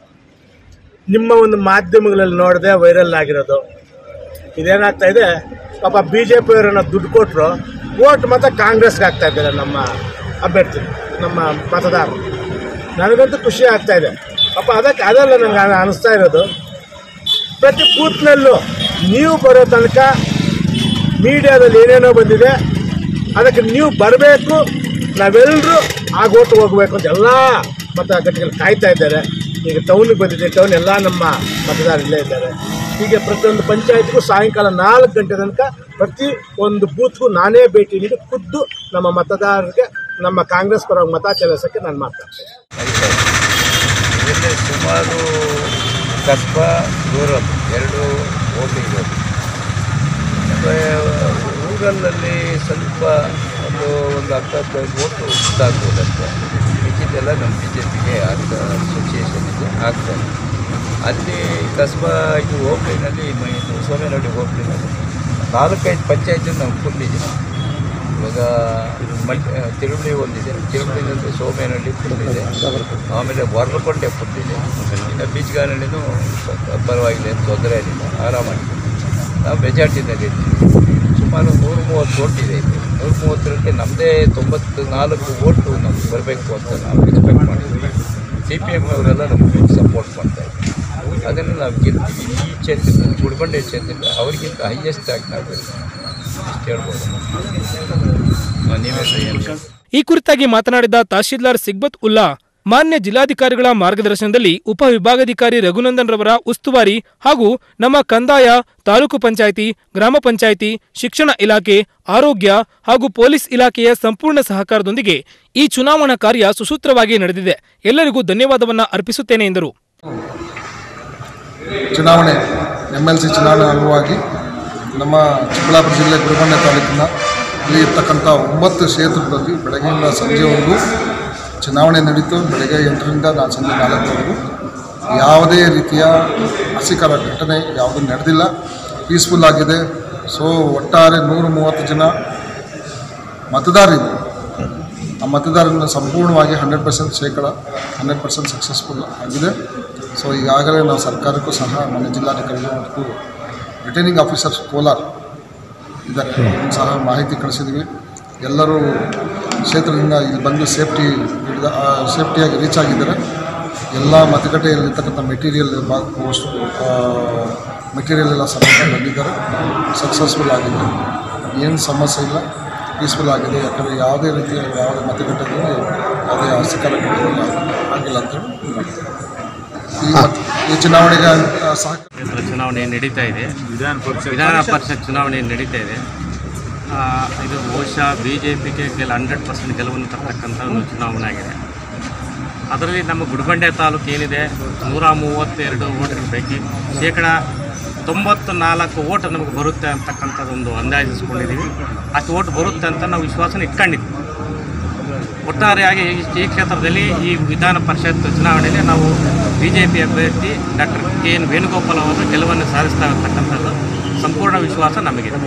ನಿಮ್ಮ ಒಂದು ಮಾಧ್ಯಮಗಳಲ್ಲಿ ನೋಡಿದೆ ವೈರಲ್ ಆಗಿರೋದು ಇದೇನಾಗ್ತಾ ಇದೆ ಪಾಪ ಬಿ ಜೆ ಪಿಯವರನ್ನ ದುಡ್ಡು ಕೊಟ್ಟರು ಓಟ್ ಮಾತ್ರ ಕಾಂಗ್ರೆಸ್ಗೆ ಆಗ್ತಾ ಇದ್ದಾರೆ ನಮ್ಮ ಅಭ್ಯರ್ಥಿ ನಮ್ಮ ಮತದಾರರು ನನಗಂತೂ ಖುಷಿ ಆಗ್ತಾ ಇದೆ ಪಾಪ ಅದಕ್ಕೆ ಅದೆಲ್ಲ ನನಗೆ ಅನ- ಅನಿಸ್ತಾ ಇರೋದು ಪ್ರತಿ ಬೂತ್ನಲ್ಲೂ ನೀವು ಬರೋ ತನಕ ಮೀಡಿಯಾದಲ್ಲಿ ಏನೇನೋ ಬಂದಿದೆ ಅದಕ್ಕೆ ನೀವು ಬರಬೇಕು ನಾವೆಲ್ಲರೂ ಆಗ ಓಟು ಹೋಗಬೇಕು ಅಂತ ಎಲ್ಲ ಮತಗಟ್ಟೆಗಳು ಕಾಯ್ತಾ ಇದ್ದಾರೆ ಈಗ ಟೌನಿಗೆ ಬಂದಿದೆ ಟೌನ್ ಎಲ್ಲ ನಮ್ಮ ಮತದಾರರು ಇಲ್ಲೇ ಇದ್ದಾರೆ ಹೀಗೆ ಪ್ರತಿಯೊಂದು ಪಂಚಾಯತ್ಗೂ ಸಾಯಂಕಾಲ ನಾಲ್ಕು ಗಂಟೆ ತನಕ ಪ್ರತಿ ಒಂದು ಬೂತ್ಗೂ ನಾನೇ ಭೇಟಿ ನೀಡಿ ಖುದ್ದು ನಮ್ಮ ಮತದಾರರಿಗೆ ನಮ್ಮ ಕಾಂಗ್ರೆಸ್ ಪರವಾಗಿ ಮತ ಚಲಾಯಿಸೋಕ್ಕೆ ನಾನು ಮಾತಾಡ್ತೇನೆ ಇದರಲ್ಲಿ ಸುಮಾರು ಕಸ್ಬ ರೂರಲ್ ಎರಡು ವೋಟಿಂಗ್ ಮತ್ತು ರೂರಲ್ನಲ್ಲಿ ಸ್ವಲ್ಪ ಒಂದು ಒಂದು ಹತ್ತು ಹದಿನೈದು ಓಟು ಇದಾಗ್ಬೋದಷ್ಟೇ ಮಿಕ್ಕಿದ್ದೆಲ್ಲ ನಮ್ಮ ಬಿ ಜೆ ಪಿಗೆ ಆಗ್ತಾ ಸಿಚುಯೇಷನ್ ಇದೆ ಆಗ್ತದೆ ಅಲ್ಲಿ ಕಸ್ಬಾ ಇದು ಹೋಬ್ಳಿನಲ್ಲಿ ಮ- ಇದು ಸೋಮೇನಹಳ್ಳಿ ಹೋಬ್ಳಿನಲ್ಲಿ ನಾಲ್ಕೈದು ಪಂಚಾಯತ್ ನಾವು ಫುಲ್ಲಿದೆ ಇವಾಗ ಮಲ್ ತಿರುಮಳಿ ಒಂದಿದೆ ತಿರುಮಳಿನಲ್ಲಿ ಸೋಮೇನಹಳ್ಳಿ ಫುಲ್ ಇದೆ ಆಮೇಲೆ ವರ್ರಕೊಂಡೆ ಫುಲ್ ಇದೆ ಇನ್ನು ಬೀಚ್ಗಾನಹಳ್ಳಿನೂ ಸ್ವಲ್ಪ ಪರವಾಗಿಲ್ಲ ಏನು ತೊಂದರೆ ಏನಿಲ್ಲ ಆರಾಮಾಗಿದೆ ನಾವು ಮೆಜಾರ್ಟಿನಲ್ಲಿ ಇದ್ದೀವಿ ಸುಮಾರು ನೂರು ಮೂವತ್ತು ಓಟ್ ಇದೆ ಇಲ್ಲಿ ನೂರ ಮೂವತ್ತರಲ್ಲಿ ನಮ್ಮದೇ ತೊಂಬತ್ತು ನಾಲ್ಕು ಓಟು ನಮ್ಗೆ ಬರಬೇಕು ಅಂತ ನಾವು ಎಕ್ಸ್ಪೆಕ್ಟ್ ಮಾಡಿದ್ವಿ ಸಿ ಪಿ ಎಮ್ ಅವರೆಲ್ಲ ನಮಗೆ ಸಪೋರ್ಟ್ ಮಾಡ್ತಾಯಿದ್ರು ಅದನ್ನು ನಾವು ಗೆಲ್ತೀವಿ ಈ ಕ್ಷೇತ್ರದಲ್ಲಿ ಗುಡ್ಬಂಡೆ ಕ್ಷೇತ್ರದಲ್ಲಿ ಅವ್ರಿಗಿಂತ ಹೈಯೆಸ್ಟ್ ಆಗಿ ನಾವು ಗೆಲ್ತೀವಿ ಇಷ್ಟು ಹೇಳ್ಬೋದು ನೀವೇ ಏನು ಈ ಕುರಿತಾಗಿ ಮಾತನಾಡಿದ ತಹಶೀಲ್ದಾರ್ ಸಿಗ್ಬತ್ ಉಲ್ಲಾ ಮಾನ್ಯ ಜಿಲ್ಲಾಧಿಕಾರಿಗಳ ಮಾರ್ಗದರ್ಶನದಲ್ಲಿ ಉಪವಿಭಾಗಾಧಿಕಾರಿ ರಘುನಂದನ್ ರವರ ಉಸ್ತುವಾರಿ ಹಾಗೂ ನಮ್ಮ ಕಂದಾಯ ತಾಲೂಕು ಪಂಚಾಯಿತಿ ಗ್ರಾಮ ಪಂಚಾಯಿತಿ ಶಿಕ್ಷಣ ಇಲಾಖೆ ಆರೋಗ್ಯ ಹಾಗೂ ಪೊಲೀಸ್ ಇಲಾಖೆಯ ಸಂಪೂರ್ಣ ಸಹಕಾರದೊಂದಿಗೆ ಈ ಚುನಾವಣಾ ಕಾರ್ಯ ಸುಸೂತ್ರವಾಗಿ ನಡೆದಿದೆ ಎಲ್ಲರಿಗೂ ಧನ್ಯವಾದವನ್ನ ಅರ್ಪಿಸುತ್ತೇನೆ ಎಂದರು ಚುನಾವಣೆ ಎಮ್ ಎಲ್ ಸಿ ಚುನಾವಣೆ ಅಂಗವಾಗಿ ನಮ್ಮ ಚಿಕ್ಕಬಳ್ಳಾಪುರ ಜಿಲ್ಲೆ ಗುರುಬಂಡೆ ತಾಲೂಕಿನ ಅಲ್ಲಿ ಇರ್ತಕ್ಕಂಥ ಒಂಬತ್ತು ಕ್ಷೇತ್ರದಲ್ಲಿ ಬೆಳಗ್ಗೆಯಿಂದ ಸಂಜೆವರೆಗೂ ಚುನಾವಣೆ ನಡೀತು ಬೆಳಗ್ಗೆ ಎಂಟರಿಂದ ನಾನು ಸಂಜೆ ನಾಲ್ಕರವರೆಗೂ ಯಾವುದೇ ರೀತಿಯ ಅಸಿಕರ ಘಟನೆ ಯಾವುದೂ ನಡೆದಿಲ್ಲ ಪೀಸ್ಫುಲ್ ಆಗಿದೆ ಸೊ ಒಟ್ಟಾರೆ ನೂರ ಮೂವತ್ತು ಜನ ಮತದಾರರಿದ್ದರು ಆ ಮತದಾರರನ್ನು ಸಂಪೂರ್ಣವಾಗಿ ಹಂಡ್ರೆಡ್ ಪರ್ಸೆಂಟ್ ಶೇಕಡ ಹಂಡ್ರೆಡ್ ಪರ್ಸೆಂಟ್ ಸಕ್ಸಸ್ಫುಲ್ ಆಗಿದೆ ಸೊ ಈಗಾಗಲೇ ನಾವು ಸರ್ಕಾರಕ್ಕೂ ಸಹ ನಮ್ಮ ಜಿಲ್ಲಾಧಿಕಾರಿಗಳು ಮತ್ತು ರಿಟರ್ನಿಂಗ್ ಆಫೀಸರ್ಸ್ ಕೋಲಾರ್ ಇದ್ದಾರೆ ಅವ್ರಿಗೂ ಸಹ ಮಾಹಿತಿ ಕಳಿಸಿದ್ವಿ ಎಲ್ಲರೂ ಕ್ಷೇತ್ರದಿಂದ ಇಲ್ಲಿ ಬಂದು ಸೇಫ್ಟಿ ಹಿಡಿದ ಸೇಫ್ಟಿಯಾಗಿ ರೀಚ್ ಆಗಿದ್ದಾರೆ ಎಲ್ಲ ಮತಗಟ್ಟೆಯಲ್ಲಿರ್ತಕ್ಕಂಥ ಮೆಟೀರಿಯಲ್ ವಸ್ತು ಮೆಟೀರಿಯಲ್ ಎಲ್ಲ ಸಮೇತ ಬಂದಿದ್ದಾರೆ ಸಕ್ಸಸ್ಫುಲ್ ಆಗಿದೆ ಏನು ಸಮಸ್ಯೆ ಇಲ್ಲ ಪೀಸ್ಫುಲ್ ಆಗಿದೆ ಯಾಕಂದರೆ ಯಾವುದೇ ರೀತಿಯ ಯಾವುದೇ ಮತಗಟ್ಟೆಗಳಲ್ಲಿ ಯಾವುದೇ ಅಸಿಕರ ಘಟನೆ ಆಗಿಲ್ಲ ಅಂತೇಳಿ ಇದು ಮಾಡ್ತಾರೆ. ಈ ಮತ- ಈ ಚುನಾವಣೆಗೆ ಆ, ಸಹ ಕ್ಷೇತ್ರ ಚುನಾವಣೆ ನಡೀತಾ ಇದೆ ವಿಧಾನ ಪರಿಷತ್ ಚುನಾವಣೆ ನಡೀತಾ ಇದೆ ಆ, ಇದು ಬಹುಶಃ ಬಿ ಜೆ ಪಿಗೆ ಕೆಲ ಹಂಡ್ರೆಡ್ ಪರ್ಸೆಂಟ್ ಗೆಲುವನ್ನು ತರ್ತಕ್ಕಂಥ ಒಂದು ಚುನಾವಣೆ ಆಗಿದೆ ಅದರಲ್ಲಿ ನಮ್ಮ ಗುಡಿಬಂಡೆ ತಾಲೂಕು ಏನಿದೆ ನೂರ ಮೂವತ್ತೆರಡು ಓಟ್ಗಳ ಪೈಕಿ ಶೇಕಡ ತೊಂಬತ್ತು ನಾಲ್ಕು ಓಟ್ ನಮಗೆ ಬರುತ್ತೆ ಅಂತಕ್ಕಂಥದ್ದೊಂದು ಅಂದಾಜಿಸ್ಕೊಂಡಿದ್ದೀವಿ ಅಷ್ಟು ಓಟ್ ಬರುತ್ತೆ ಅಂತ ನಾವು ವಿಶ್ವಾಸನ ಇಟ್ಕೊಂಡಿದ್ವಿ ಒಟ್ಟಾರೆಯಾಗಿ ಈ- ಈ ಕ್ಷೇತ್ರದಲ್ಲಿ ಈ ವಿಧಾನ ಪರಿಷತ್ ಚುನಾವಣೆಯಲ್ಲಿ ನಾವು ಬಿ ಜೆ ಪಿ ಅಭ್ಯರ್ಥಿ ಡಾಕ್ಟರ್ ಕೆ ಎನ್ ವೇಣುಗೋಪಾಲ್ ಅವರು ಗೆಲುವನ್ನು ಸಾಧಿಸ್ತಾ ಇರತಕ್ಕಂಥದ್ದು ಸಂಪೂರ್ಣ ವಿಶ್ವಾಸ ನಮಗಿದೆ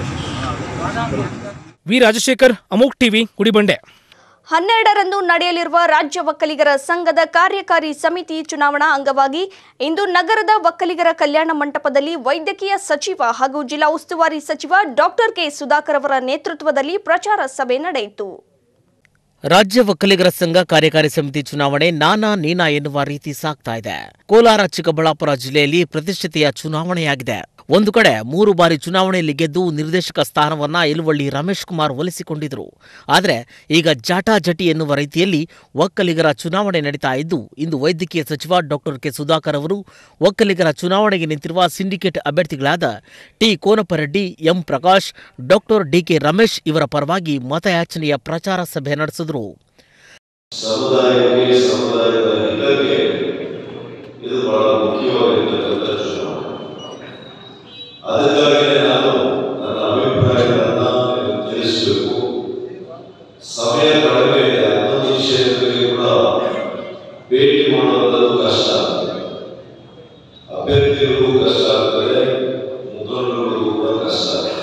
ವಿ ರಾಜಶೇಖರ್ ಅಮೋಕ್ ಟಿವಿ ಗುಡಿಬಂಡೆ ಹನ್ನೆರಡರಂದು ನಡೆಯಲಿರುವ ರಾಜ್ಯ ಒಕ್ಕಲಿಗರ ಸಂಘದ ಕಾರ್ಯಕಾರಿ ಸಮಿತಿ ಚುನಾವಣಾ ಅಂಗವಾಗಿ ಇಂದು ನಗರದ ಒಕ್ಕಲಿಗರ ಕಲ್ಯಾಣ ಮಂಟಪದಲ್ಲಿ ವೈದ್ಯಕೀಯ ಸಚಿವ ಹಾಗೂ ಜಿಲ್ಲಾ ಉಸ್ತುವಾರಿ ಸಚಿವ ಡಾಕ್ಟರ್ ಕೆ ಸುಧಾಕರ್ ಅವರ ನೇತೃತ್ವದಲ್ಲಿ ಪ್ರಚಾರ ಸಭೆ ನಡೆಯಿತು ರಾಜ್ಯ ಒಕ್ಕಲಿಗರ ಸಂಘ ಕಾರ್ಯಕಾರಿ ಸಮಿತಿ ಚುನಾವಣೆ ನಾನಾ ನೀನಾ ಎನ್ನುವ ರೀತಿ ಸಾಗ್ತಾ ಇದೆ ಕೋಲಾರ ಚಿಕ್ಕಬಳ್ಳಾಪುರ ಜಿಲ್ಲೆಯಲ್ಲಿ ಪ್ರತಿಷ್ಠಿತೆಯ ಚುನಾವಣೆಯಾಗಿದೆ ಒಂದು ಕಡೆ ಮೂರು ಬಾರಿ ಚುನಾವಣೆಯಲ್ಲಿ ಗೆದ್ದು ನಿರ್ದೇಶಕ ಸ್ಥಾನವನ್ನ ಇಲುವಳ್ಳಿ ರಮೇಶ್ ಕುಮಾರ್ ಒಲಿಸಿಕೊಂಡಿದ್ರು ಆದರೆ ಈಗ ಜಾಟಾಜಟಿ ಎನ್ನುವ ರೀತಿಯಲ್ಲಿ ಒಕ್ಕಲಿಗರ ಚುನಾವಣೆ ನಡೀತಾ ಇದ್ದು ಇಂದು ವೈದ್ಯಕೀಯ ಸಚಿವ ಡಾಕ್ಟರ್ ಕೆ ಸುಧಾಕರ್ ಅವರು ಒಕ್ಕಲಿಗರ ಚುನಾವಣೆಗೆ ನಿಂತಿರುವ ಸಿಂಡಿಕೇಟ್ ಅಭ್ಯರ್ಥಿಗಳಾದ T Konapareddy M Prakash doctor DK Ramesh ಇವರ ಪರವಾಗಿ ಮತಯಾಚನೆಯ ಪ್ರಚಾರ ಸಭೆ ನಡೆಸಿದರು ಸಮುದಾಯಕ್ಕೆ ಸಮುದಾಯದ ಹಿತಕ್ಕೆ ಇದು ಬಹಳ ಮುಖ್ಯವಾಗಿರ್ತಕ್ಕಂಥ ಚುನಾವಣೆ ಅದಕ್ಕಾಗಿಯೇ ನಾನು ನನ್ನ ಅಭಿಪ್ರಾಯಗಳನ್ನ ನಿಮಗೆ ತಿಳಿಸಬೇಕು ಸಮಯ ಕಡಿಮೆ ಇದೆ ಹನ್ನೊಂದು ಕ್ಷೇತ್ರಕ್ಕೆ ಕೂಡ ಭೇಟಿ ಮಾಡುವಂಥದ್ದು ಕಷ್ಟ ಆಗ್ತದೆ ಅಭ್ಯರ್ಥಿಗಳಿಗೂ ಕಷ್ಟ ಆಗ್ತದೆ ಮುಖಂಡರಿಗೂ ಕೂಡ ಕಷ್ಟ ಆಗ್ತದೆ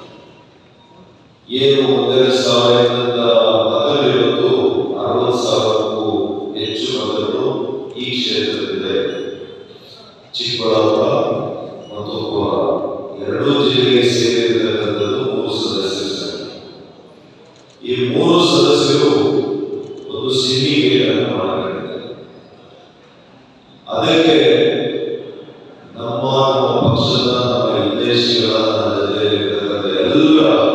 ಏನು ಒಂದೆರಡು ಸಾವಿರದಿಂದ ಮತಗಳಿವತ್ತು ಅರವತ್ತು ಸಾವಿರಕ್ಕೂ ಹೆಚ್ಚು ಮತಗಳು ಈ ಕ್ಷೇತ್ರದಲ್ಲಿದೆ ಚಿಕ್ಕಬಳ್ಳಾಪುರ ಮತ್ತು ಕೋಲಾರ ಎರಡೂ ಜಿಲ್ಲೆಗೆ ಸೇರಿರ್ತಕ್ಕಂಥದ್ದು ಮೂರು ಸದಸ್ಯರು ಸಂಖ್ಯೆ. ಈ ಮೂರು ಸದಸ್ಯರು ಒಂದು ಸಿಂಡಿಕೇಟ್ ಅನ್ನು ಮಾಡಿದ್ದಾರೆ ಅದಕ್ಕೆ ನಮ್ಮ ನಮ್ಮ ಪಕ್ಷದ ನಮ್ಮ ಹಿತೈಷಿಗಳ ನನ್ನ ಜೊತೆಯಲ್ಲಿರ್ತಕ್ಕಂಥ ಎಲ್ಲ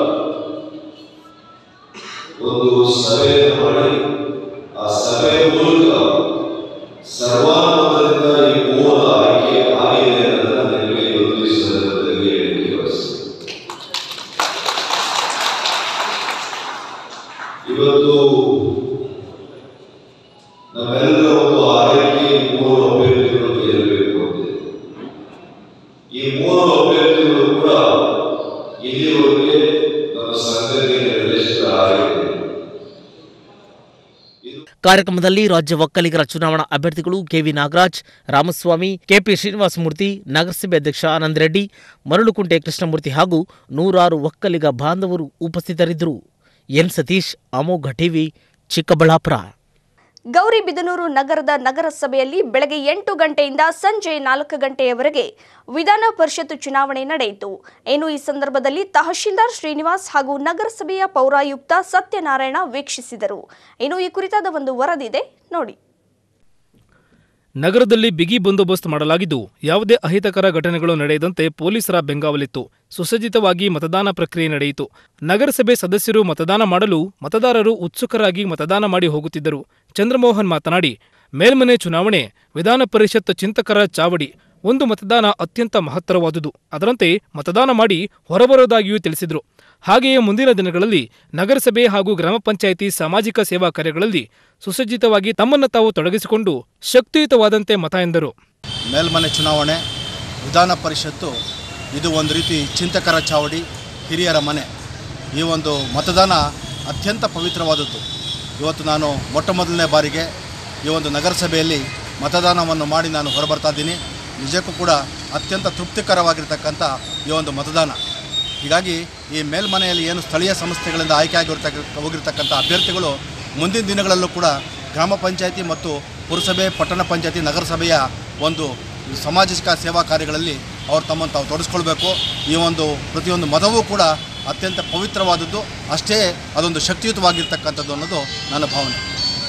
ಒಂದು ಸಭೆಯನ್ನು ಮಾಡಿ ಆ ಸಭೆಯ ಮೂಲಕ ಸರ್ವಾನುಮತದಿಂದ ಈ ಮೂಲ ಆಯ್ಕೆ ಆಗಿದೆ ಅನ್ನೋದನ್ನ ನಿಮಗೆ ಇವತ್ತು ಈ ಸಂದರ್ಭದಲ್ಲಿ ಹೇಳಿಕೆ ಬಯಸ್ತೇನೆ ಇವತ್ತು ನಮ್ಮೆಲ್ಲರ ಒಂದು ಆಯ್ಕೆ ಈ ಮೂರು ಅಭ್ಯರ್ಥಿಗಳು ಗೆಲ್ಲಬೇಕು ಅಂತಿದೆ ಈ ಮೂರು ಅಭ್ಯರ್ಥಿಗಳು ಕೂಡ ಇಲ್ಲಿವರೆಗೆ ನಮ್ಮ ಸಂಘಕ್ಕೆ ನಿರ್ದೇಶಕರ ಆಗಿದೆ ಕಾರ್ಯಕ್ರಮದಲ್ಲಿ ರಾಜ್ಯ ಒಕ್ಕಲಿಗರ ಚುನಾವಣಾ ಅಭ್ಯರ್ಥಿಗಳು ಕೆವಿ ನಾಗರಾಜ್ ರಾಮಸ್ವಾಮಿ ಕೆಪಿ ಶ್ರೀನಿವಾಸಮೂರ್ತಿ ನಗರಸಭೆ ಅಧ್ಯಕ್ಷ ಆನಂದ್ ರೆಡ್ಡಿ ಮರಳುಕುಂಟೆ ಕೃಷ್ಣಮೂರ್ತಿ ಹಾಗೂ ನೂರಾರು ಒಕ್ಕಲಿಗ ಬಾಂಧವರು ಉಪಸ್ಥಿತರಿದ್ದರು ಎನ್ ಸತೀಶ್ ಅಮೋಘ ಟಿವಿ ಚಿಕ್ಕಬಳ್ಳಾಪುರ ಗೌರಿಬಿದನೂರು ನಗರದ ನಗರಸಭೆಯಲ್ಲಿ ಬೆಳಗ್ಗೆ ಎಂಟು ಗಂಟೆಯಿಂದ ಸಂಜೆ ನಾಲ್ಕು ಗಂಟೆಯವರೆಗೆ ವಿಧಾನ ಪರಿಷತ್ ಚುನಾವಣೆ ನಡೆಯಿತು ಇನ್ನು ಈ ಸಂದರ್ಭದಲ್ಲಿ ತಹಶೀಲ್ದಾರ್ ಶ್ರೀನಿವಾಸ್ ಹಾಗೂ ನಗರಸಭೆಯ ಪೌರಾಯುಕ್ತ ಸತ್ಯನಾರಾಯಣ ವೀಕ್ಷಿಸಿದರು ಇನ್ನು ಈ ಕುರಿತಾದ ಒಂದು ವರದಿದೆ ನೋಡಿ ನಗರದಲ್ಲಿ ಬಿಗಿ ಬಂದೋಬಸ್ತ್ ಮಾಡಲಾಗಿದ್ದು ಯಾವುದೇ ಅಹಿತಕರ ಘಟನೆಗಳು ನಡೆಯದಂತೆ ಪೊಲೀಸರ ಬೆಂಗಾವಲಿತ್ತು ಸುಸಜ್ಜಿತವಾಗಿ ಮತದಾನ ಪ್ರಕ್ರಿಯೆ ನಡೆಯಿತು ನಗರಸಭೆ ಸದಸ್ಯರು ಮತದಾನ ಮಾಡಲು ಮತದಾರರು ಉತ್ಸುಕರಾಗಿ ಮತದಾನ ಮಾಡಿ ಹೋಗುತ್ತಿದ್ದರು ಚಂದ್ರಮೋಹನ್ ಮಾತನಾಡಿ ಮೇಲ್ಮನೆ ಚುನಾವಣೆ ವಿಧಾನ ಪರಿಷತ್ ಚಿಂತಕರ ಚಾವಡಿ ಒಂದು ಮತದಾನ ಅತ್ಯಂತ ಮಹತ್ತರವಾದುದು ಅದರಂತೆ ಮತದಾನ ಮಾಡಿ ಹೊರಬರೋದಾಗಿಯೂ ತಿಳಿಸಿದರು ಹಾಗೆಯೇ ಮುಂದಿನ ದಿನಗಳಲ್ಲಿ ನಗರಸಭೆ ಹಾಗೂ ಗ್ರಾಮ ಪಂಚಾಯಿತಿ ಸಾಮಾಜಿಕ ಸೇವಾ ಕಾರ್ಯಗಳಲ್ಲಿ ಸುಸಜ್ಜಿತವಾಗಿ ತಮ್ಮನ್ನು ತಾವು ತೊಡಗಿಸಿಕೊಂಡು ಶಕ್ತಿಯುತವಾದಂತೆ ಮತ ಎಂದರು ಮೇಲ್ಮನೆ ಚುನಾವಣೆ ವಿಧಾನ ಪರಿಷತ್ತು ಇದು ಒಂದು ರೀತಿ ಚಿಂತಕರ ಚಾವಡಿ ಹಿರಿಯರ ಮನೆ ಈ ಒಂದು ಮತದಾನ ಅತ್ಯಂತ ಪವಿತ್ರವಾದದ್ದು ಇವತ್ತು ನಾನು ಮೊಟ್ಟ ಮೊದಲನೇ ಬಾರಿಗೆ ಈ ಒಂದು ನಗರಸಭೆಯಲ್ಲಿ ಮತದಾನವನ್ನು ಮಾಡಿ ನಾನು ಹೊರಬರ್ತಾ ಇದ್ದೀನಿ ನಿಜಕ್ಕೂ ಕೂಡ ಅತ್ಯಂತ ತೃಪ್ತಿಕರವಾಗಿರ್ತಕ್ಕಂಥ ಈ ಒಂದು ಮತದಾನ ಹೀಗಾಗಿ ಈ ಮೇಲ್ಮನೆಯಲ್ಲಿ ಏನು ಸ್ಥಳೀಯ ಸಂಸ್ಥೆಗಳಿಂದ ಆಯ್ಕೆ ಆಗಿರ್ತಕ್ಕ ಹೋಗಿರ್ತಕ್ಕಂಥ ಅಭ್ಯರ್ಥಿಗಳು ಮುಂದಿನ ದಿನಗಳಲ್ಲೂ ಕೂಡ ಗ್ರಾಮ ಪಂಚಾಯತಿ ಮತ್ತು ಪುರಸಭೆ ಪಟ್ಟಣ ಪಂಚಾಯತಿ ನಗರಸಭೆಯ ಒಂದು ಸಾಮಾಜಿಕ ಸೇವಾ ಕಾರ್ಯಗಳಲ್ಲಿ ಅವರು ತಮ್ಮನ್ನು ತಾವು ತೊಡಗಿಸ್ಕೊಳ್ಬೇಕು ಈ ಒಂದು ಪ್ರತಿಯೊಂದು ಮತವೂ ಕೂಡ ಅತ್ಯಂತ ಪವಿತ್ರವಾದದ್ದು ಅಷ್ಟೇ ಅದೊಂದು ಶಕ್ತಿಯುತವಾಗಿರ್ತಕ್ಕಂಥದ್ದು ಅನ್ನೋದು ನನ್ನ ಭಾವನೆ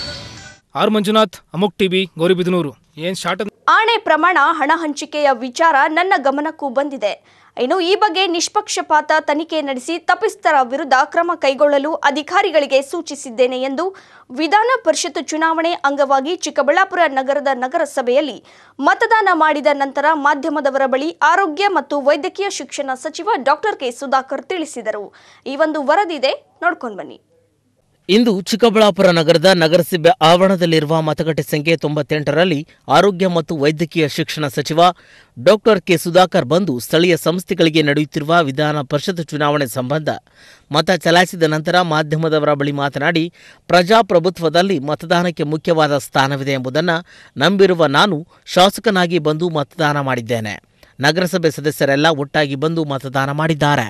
ಆರ್ ಮಂಜುನಾಥ್ ಅಮುಕ್ ಟಿವಿ ಗೌರಿಬಿದನೂರು ಏನ್ ಶಾರ್ಟ್ ಆಣೆ ಪ್ರಮಾಣ ಹಣ ಹಂಚಿಕೆಯ ವಿಚಾರ ನನ್ನ ಗಮನಕ್ಕೂ ಬಂದಿದೆ ಇನ್ನು ಈ ಬಗ್ಗೆ ನಿಷ್ಪಕ್ಷಪಾತ ತನಿಖೆ ನಡೆಸಿ ತಪ್ಪಿಸ್ತರ ವಿರುದ್ಧ ಕ್ರಮ ಕೈಗೊಳ್ಳಲು ಅಧಿಕಾರಿಗಳಿಗೆ ಸೂಚಿಸಿದ್ದೇನೆ ಎಂದು ವಿಧಾನ ಪರಿಷತ್ ಚುನಾವಣೆ ಅಂಗವಾಗಿ ಚಿಕ್ಕಬಳ್ಳಾಪುರ ನಗರದ ನಗರಸಭೆಯಲ್ಲಿ ಮತದಾನ ಮಾಡಿದ ನಂತರ ಮಾಧ್ಯಮದವರ ಬಳಿ ಆರೋಗ್ಯ ಮತ್ತು ವೈದ್ಯಕೀಯ ಶಿಕ್ಷಣ ಸಚಿವ ಡಾಕ್ಟರ್ ಕೆ ಸುಧಾಕರ್ ತಿಳಿಸಿದರು ಈ ಒಂದು ವರದಿದೆ ನೋಡ್ಕೊಂಡು ಬನ್ನಿ ಇಂದು ಚಿಕ್ಕಬಳ್ಳಾಪುರ ನಗರದ ನಗರಸಭೆ ಆವರಣದಲ್ಲಿರುವ ಮತಗಟ್ಟೆ ಸಂಖ್ಯೆ ತೊಂಬತ್ತೆಂಟರಲ್ಲಿ ಆರೋಗ್ಯ ಮತ್ತು ವೈದ್ಯಕೀಯ ಶಿಕ್ಷಣ ಸಚಿವ ಡಾಕ್ಟರ್ ಕೆ ಸುಧಾಕರ್ ಬಂದು ಸ್ಥಳೀಯ ಸಂಸ್ಥೆಗಳಿಗೆ ನಡೆಯುತ್ತಿರುವ ವಿಧಾನ ಪರಿಷತ್ ಚುನಾವಣೆ ಸಂಬಂಧ ಮತ ಚಲಾಯಿಸಿದ ನಂತರ ಮಾಧ್ಯಮದವರ ಬಳಿ ಮಾತನಾಡಿ ಪ್ರಜಾಪ್ರಭುತ್ವದಲ್ಲಿ ಮತದಾನಕ್ಕೆ ಮುಖ್ಯವಾದ ಸ್ಥಾನವಿದೆ ಎಂಬುದನ್ನು ನಂಬಿರುವ ನಾನು ಶಾಸಕನಾಗಿ ಬಂದು ಮತದಾನ ಮಾಡಿದ್ದೇನೆ ನಗರಸಭೆ ಸದಸ್ಯರೆಲ್ಲ ಒಟ್ಟಾಗಿ ಬಂದು ಮತದಾನ ಮಾಡಿದ್ದಾರೆ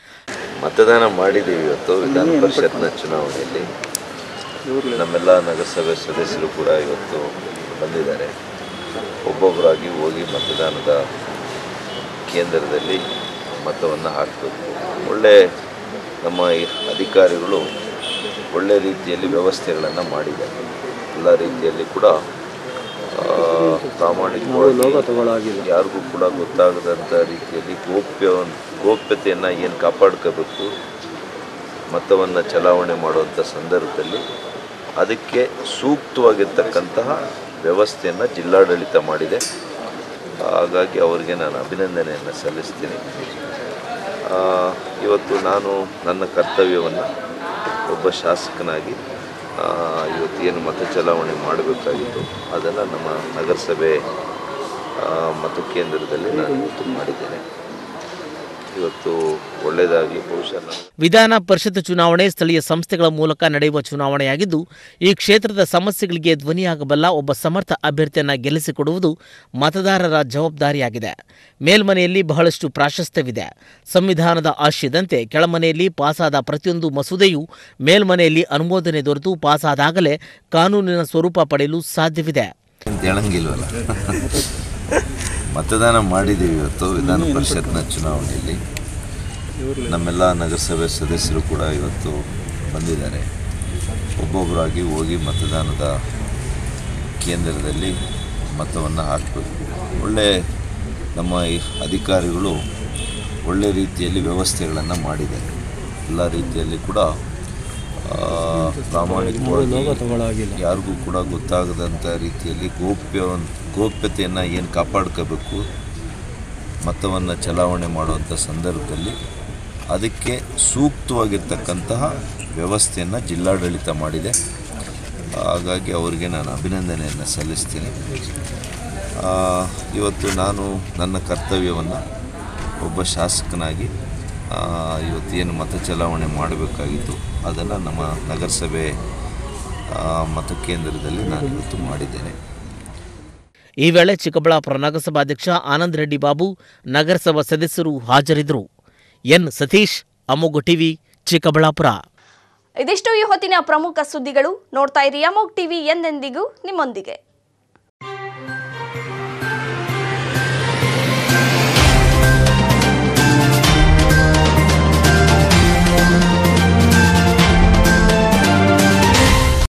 ಮತದಾನ ಮಾಡಿದ್ದೀವಿ ಇವತ್ತು ವಿಧಾನ ಪರಿಷತ್ನ ಚುನಾವಣೆಯಲ್ಲಿ ನಮ್ಮೆಲ್ಲ ನಗರಸಭೆ ಸದಸ್ಯರು ಕೂಡ ಇವತ್ತು ಬಂದಿದ್ದಾರೆ ಒಬ್ಬೊಬ್ಬರಾಗಿ ಹೋಗಿ ಮತದಾನದ ಕೇಂದ್ರದಲ್ಲಿ ಮತವನ್ನು ಹಾಕಬೇಕು ಒಳ್ಳೆ ನಮ್ಮ ಈ ಅಧಿಕಾರಿಗಳು ಒಳ್ಳೆ ರೀತಿಯಲ್ಲಿ ವ್ಯವಸ್ಥೆಗಳನ್ನು ಮಾಡಿದ್ದಾರೆ ಎಲ್ಲ ರೀತಿಯಲ್ಲಿ ಕೂಡ ಆ, ಪ್ರಾಮಾಣಿಕವಾಗಿ ಯಾರಿಗೂ ಕೂಡ ಗೊತ್ತಾಗದಂಥ ರೀತಿಯಲ್ಲಿ ಗೋಪ್ಯ ಗೋಪ್ಯತೆಯನ್ನು ಏನು ಕಾಪಾಡ್ಕೋಬೇಕು ಮತವನ್ನು ಚಲಾವಣೆ ಮಾಡುವಂಥ ಸಂದರ್ಭದಲ್ಲಿ ಅದಕ್ಕೆ ಸೂಕ್ತವಾಗಿರ್ತಕ್ಕಂತಹ ವ್ಯವಸ್ಥೆಯನ್ನು ಜಿಲ್ಲಾಡಳಿತ ಮಾಡಿದೆ ಹಾಗಾಗಿ ಅವರಿಗೆ ನಾನು ಅಭಿನಂದನೆಯನ್ನು ಸಲ್ಲಿಸ್ತೀನಿ ಆ, ಇವತ್ತು ನಾನು ನನ್ನ ಕರ್ತವ್ಯವನ್ನು ಒಬ್ಬ ಶಾಸಕನಾಗಿ ಆ, ಇವತ್ತು ಏನು ಮತ ಚಲಾವಣೆ ಮಾಡಬೇಕಾಗಿತ್ತು ಅದನ್ನು ನಮ್ಮ ನಗರಸಭೆ ಆ, ಮತಕೇಂದ್ರದಲ್ಲಿ ನಾನು ಇವತ್ತು ಮಾಡಿದ್ದೇನೆ ಇವತ್ತು ಒಳ್ಳೆಯದಾಗಿ ಬಹುಶಃ ನಾನು ವಿಧಾನ ಪರಿಷತ್ ಚುನಾವಣೆ ಸ್ಥಳೀಯ ಸಂಸ್ಥೆಗಳ ಮೂಲಕ ನಡೆಯುವ ಚುನಾವಣೆಯಾಗಿದ್ದು ಈ ಕ್ಷೇತ್ರದ ಸಮಸ್ಯೆಗಳಿಗೆ ಧ್ವನಿಯಾಗಬಲ್ಲ ಒಬ್ಬ ಸಮರ್ಥ ಅಭ್ಯರ್ಥಿಯನ್ನು ಗೆಲ್ಲಿಸಿಕೊಡುವುದು ಮತದಾರರ ಜವಾಬ್ದಾರಿಯಾಗಿದೆ ಮೇಲ್ಮನೆಯಲ್ಲಿ ಬಹಳಷ್ಟು ಪ್ರಾಶಸ್ತ್ಯವಿದೆ ಸಂವಿಧಾನದ ಆಶಯದಂತೆ ಕೆಳಮನೆಯಲ್ಲಿ ಪಾಸಾದ ಪ್ರತಿಯೊಂದು ಮಸೂದೆಯು ಮೇಲ್ಮನೆಯಲ್ಲಿ ಅನುಮೋದನೆ ದೊರೆತು ಪಾಸಾದಾಗಲೇ ಕಾನೂನಿನ ಸ್ವರೂಪ ಪಡೆಯಲು ಸಾಧ್ಯವಿದೆ ಅಂತ ಹೇಳಂಗಿಲ್ವಲ್ಲ ಮತದಾನ ಮಾಡಿದ್ದೀವಿ ಇವತ್ತು ವಿಧಾನ ಪರಿಷತ್ನ ಚುನಾವಣೆಯಲ್ಲಿ ನಮ್ಮೆಲ್ಲ ನಗರಸಭೆ ಸದಸ್ಯರು ಕೂಡ ಇವತ್ತು ಬಂದಿದ್ದಾರೆ ಒಬ್ಬೊಬ್ಬರಾಗಿ ಹೋಗಿ ಮತದಾನದ ಕೇಂದ್ರದಲ್ಲಿ ಮತವನ್ನು ಹಾಕಬೇಕು ಒಳ್ಳೆ ನಮ್ಮ ಈ ಅಧಿಕಾರಿಗಳು ಒಳ್ಳೆ ರೀತಿಯಲ್ಲಿ ವ್ಯವಸ್ಥೆಗಳನ್ನು ಮಾಡಿದ್ದಾರೆ ಎಲ್ಲ ರೀತಿಯಲ್ಲಿ ಕೂಡ ಆ, ಪ್ರಾಮಾಣಿಕವಾಗಿ ಯಾರಿಗೂ ಕೂಡ ಗೊತ್ತಾಗದಂಥ ರೀತಿಯಲ್ಲಿ ಗೋಪ್ಯ ಗೋಪ್ಯತೆಯನ್ನು ಏನು ಕಾಪಾಡ್ಕೋಬೇಕು ಮತವನ್ನು ಚಲಾವಣೆ ಮಾಡುವಂಥ ಸಂದರ್ಭದಲ್ಲಿ ಅದಕ್ಕೆ ಸೂಕ್ತವಾಗಿರ್ತಕ್ಕಂತಹ ವ್ಯವಸ್ಥೆಯನ್ನು ಜಿಲ್ಲಾಡಳಿತ ಮಾಡಿದೆ ಹಾಗಾಗಿ ಅವರಿಗೆ ನಾನು ಅಭಿನಂದನೆಯನ್ನು ಸಲ್ಲಿಸ್ತೀನಿ ಆ, ಇವತ್ತು ನಾನು ನನ್ನ ಕರ್ತವ್ಯವನ್ನು ಒಬ್ಬ ಶಾಸಕನಾಗಿ ಆ, ಇವತ್ತು ಏನು ಮತ ಚಲಾವಣೆ ಮಾಡಬೇಕಾಗಿತ್ತು ಅದನ್ನು ನಮ್ಮ ನಗರಸಭೆ ಆ, ಮತಕೇಂದ್ರದಲ್ಲಿ ನಾನು ಇವತ್ತು ಮಾಡಿದ್ದೇನೆ ಈ ವೇಳೆ ಚಿಕ್ಕಬಳ್ಳಾಪುರ ನಗರಸಭಾಧ್ಯಕ್ಷ ಆನಂದ್ ರೆಡ್ಡಿ ಬಾಬು ನಗರಸಭಾ ಸದಸ್ಯರು ಹಾಜರಿದ್ದರು ಎನ್ ಸತೀಶ್ ಅಮೋಘ ಟಿವಿ ಚಿಕ್ಕಬಳ್ಳಾಪುರ ಇದಿಷ್ಟು ಈ ಹೊತ್ತಿನ ಪ್ರಮುಖ ಸುದ್ದಿಗಳು ನೋಡ್ತಾ ಇರಿ ಅಮೋಕ್ ಟಿವಿ ಎಂದೆಂದಿಗೂ ನಿಮ್ಮೊಂದಿಗೆ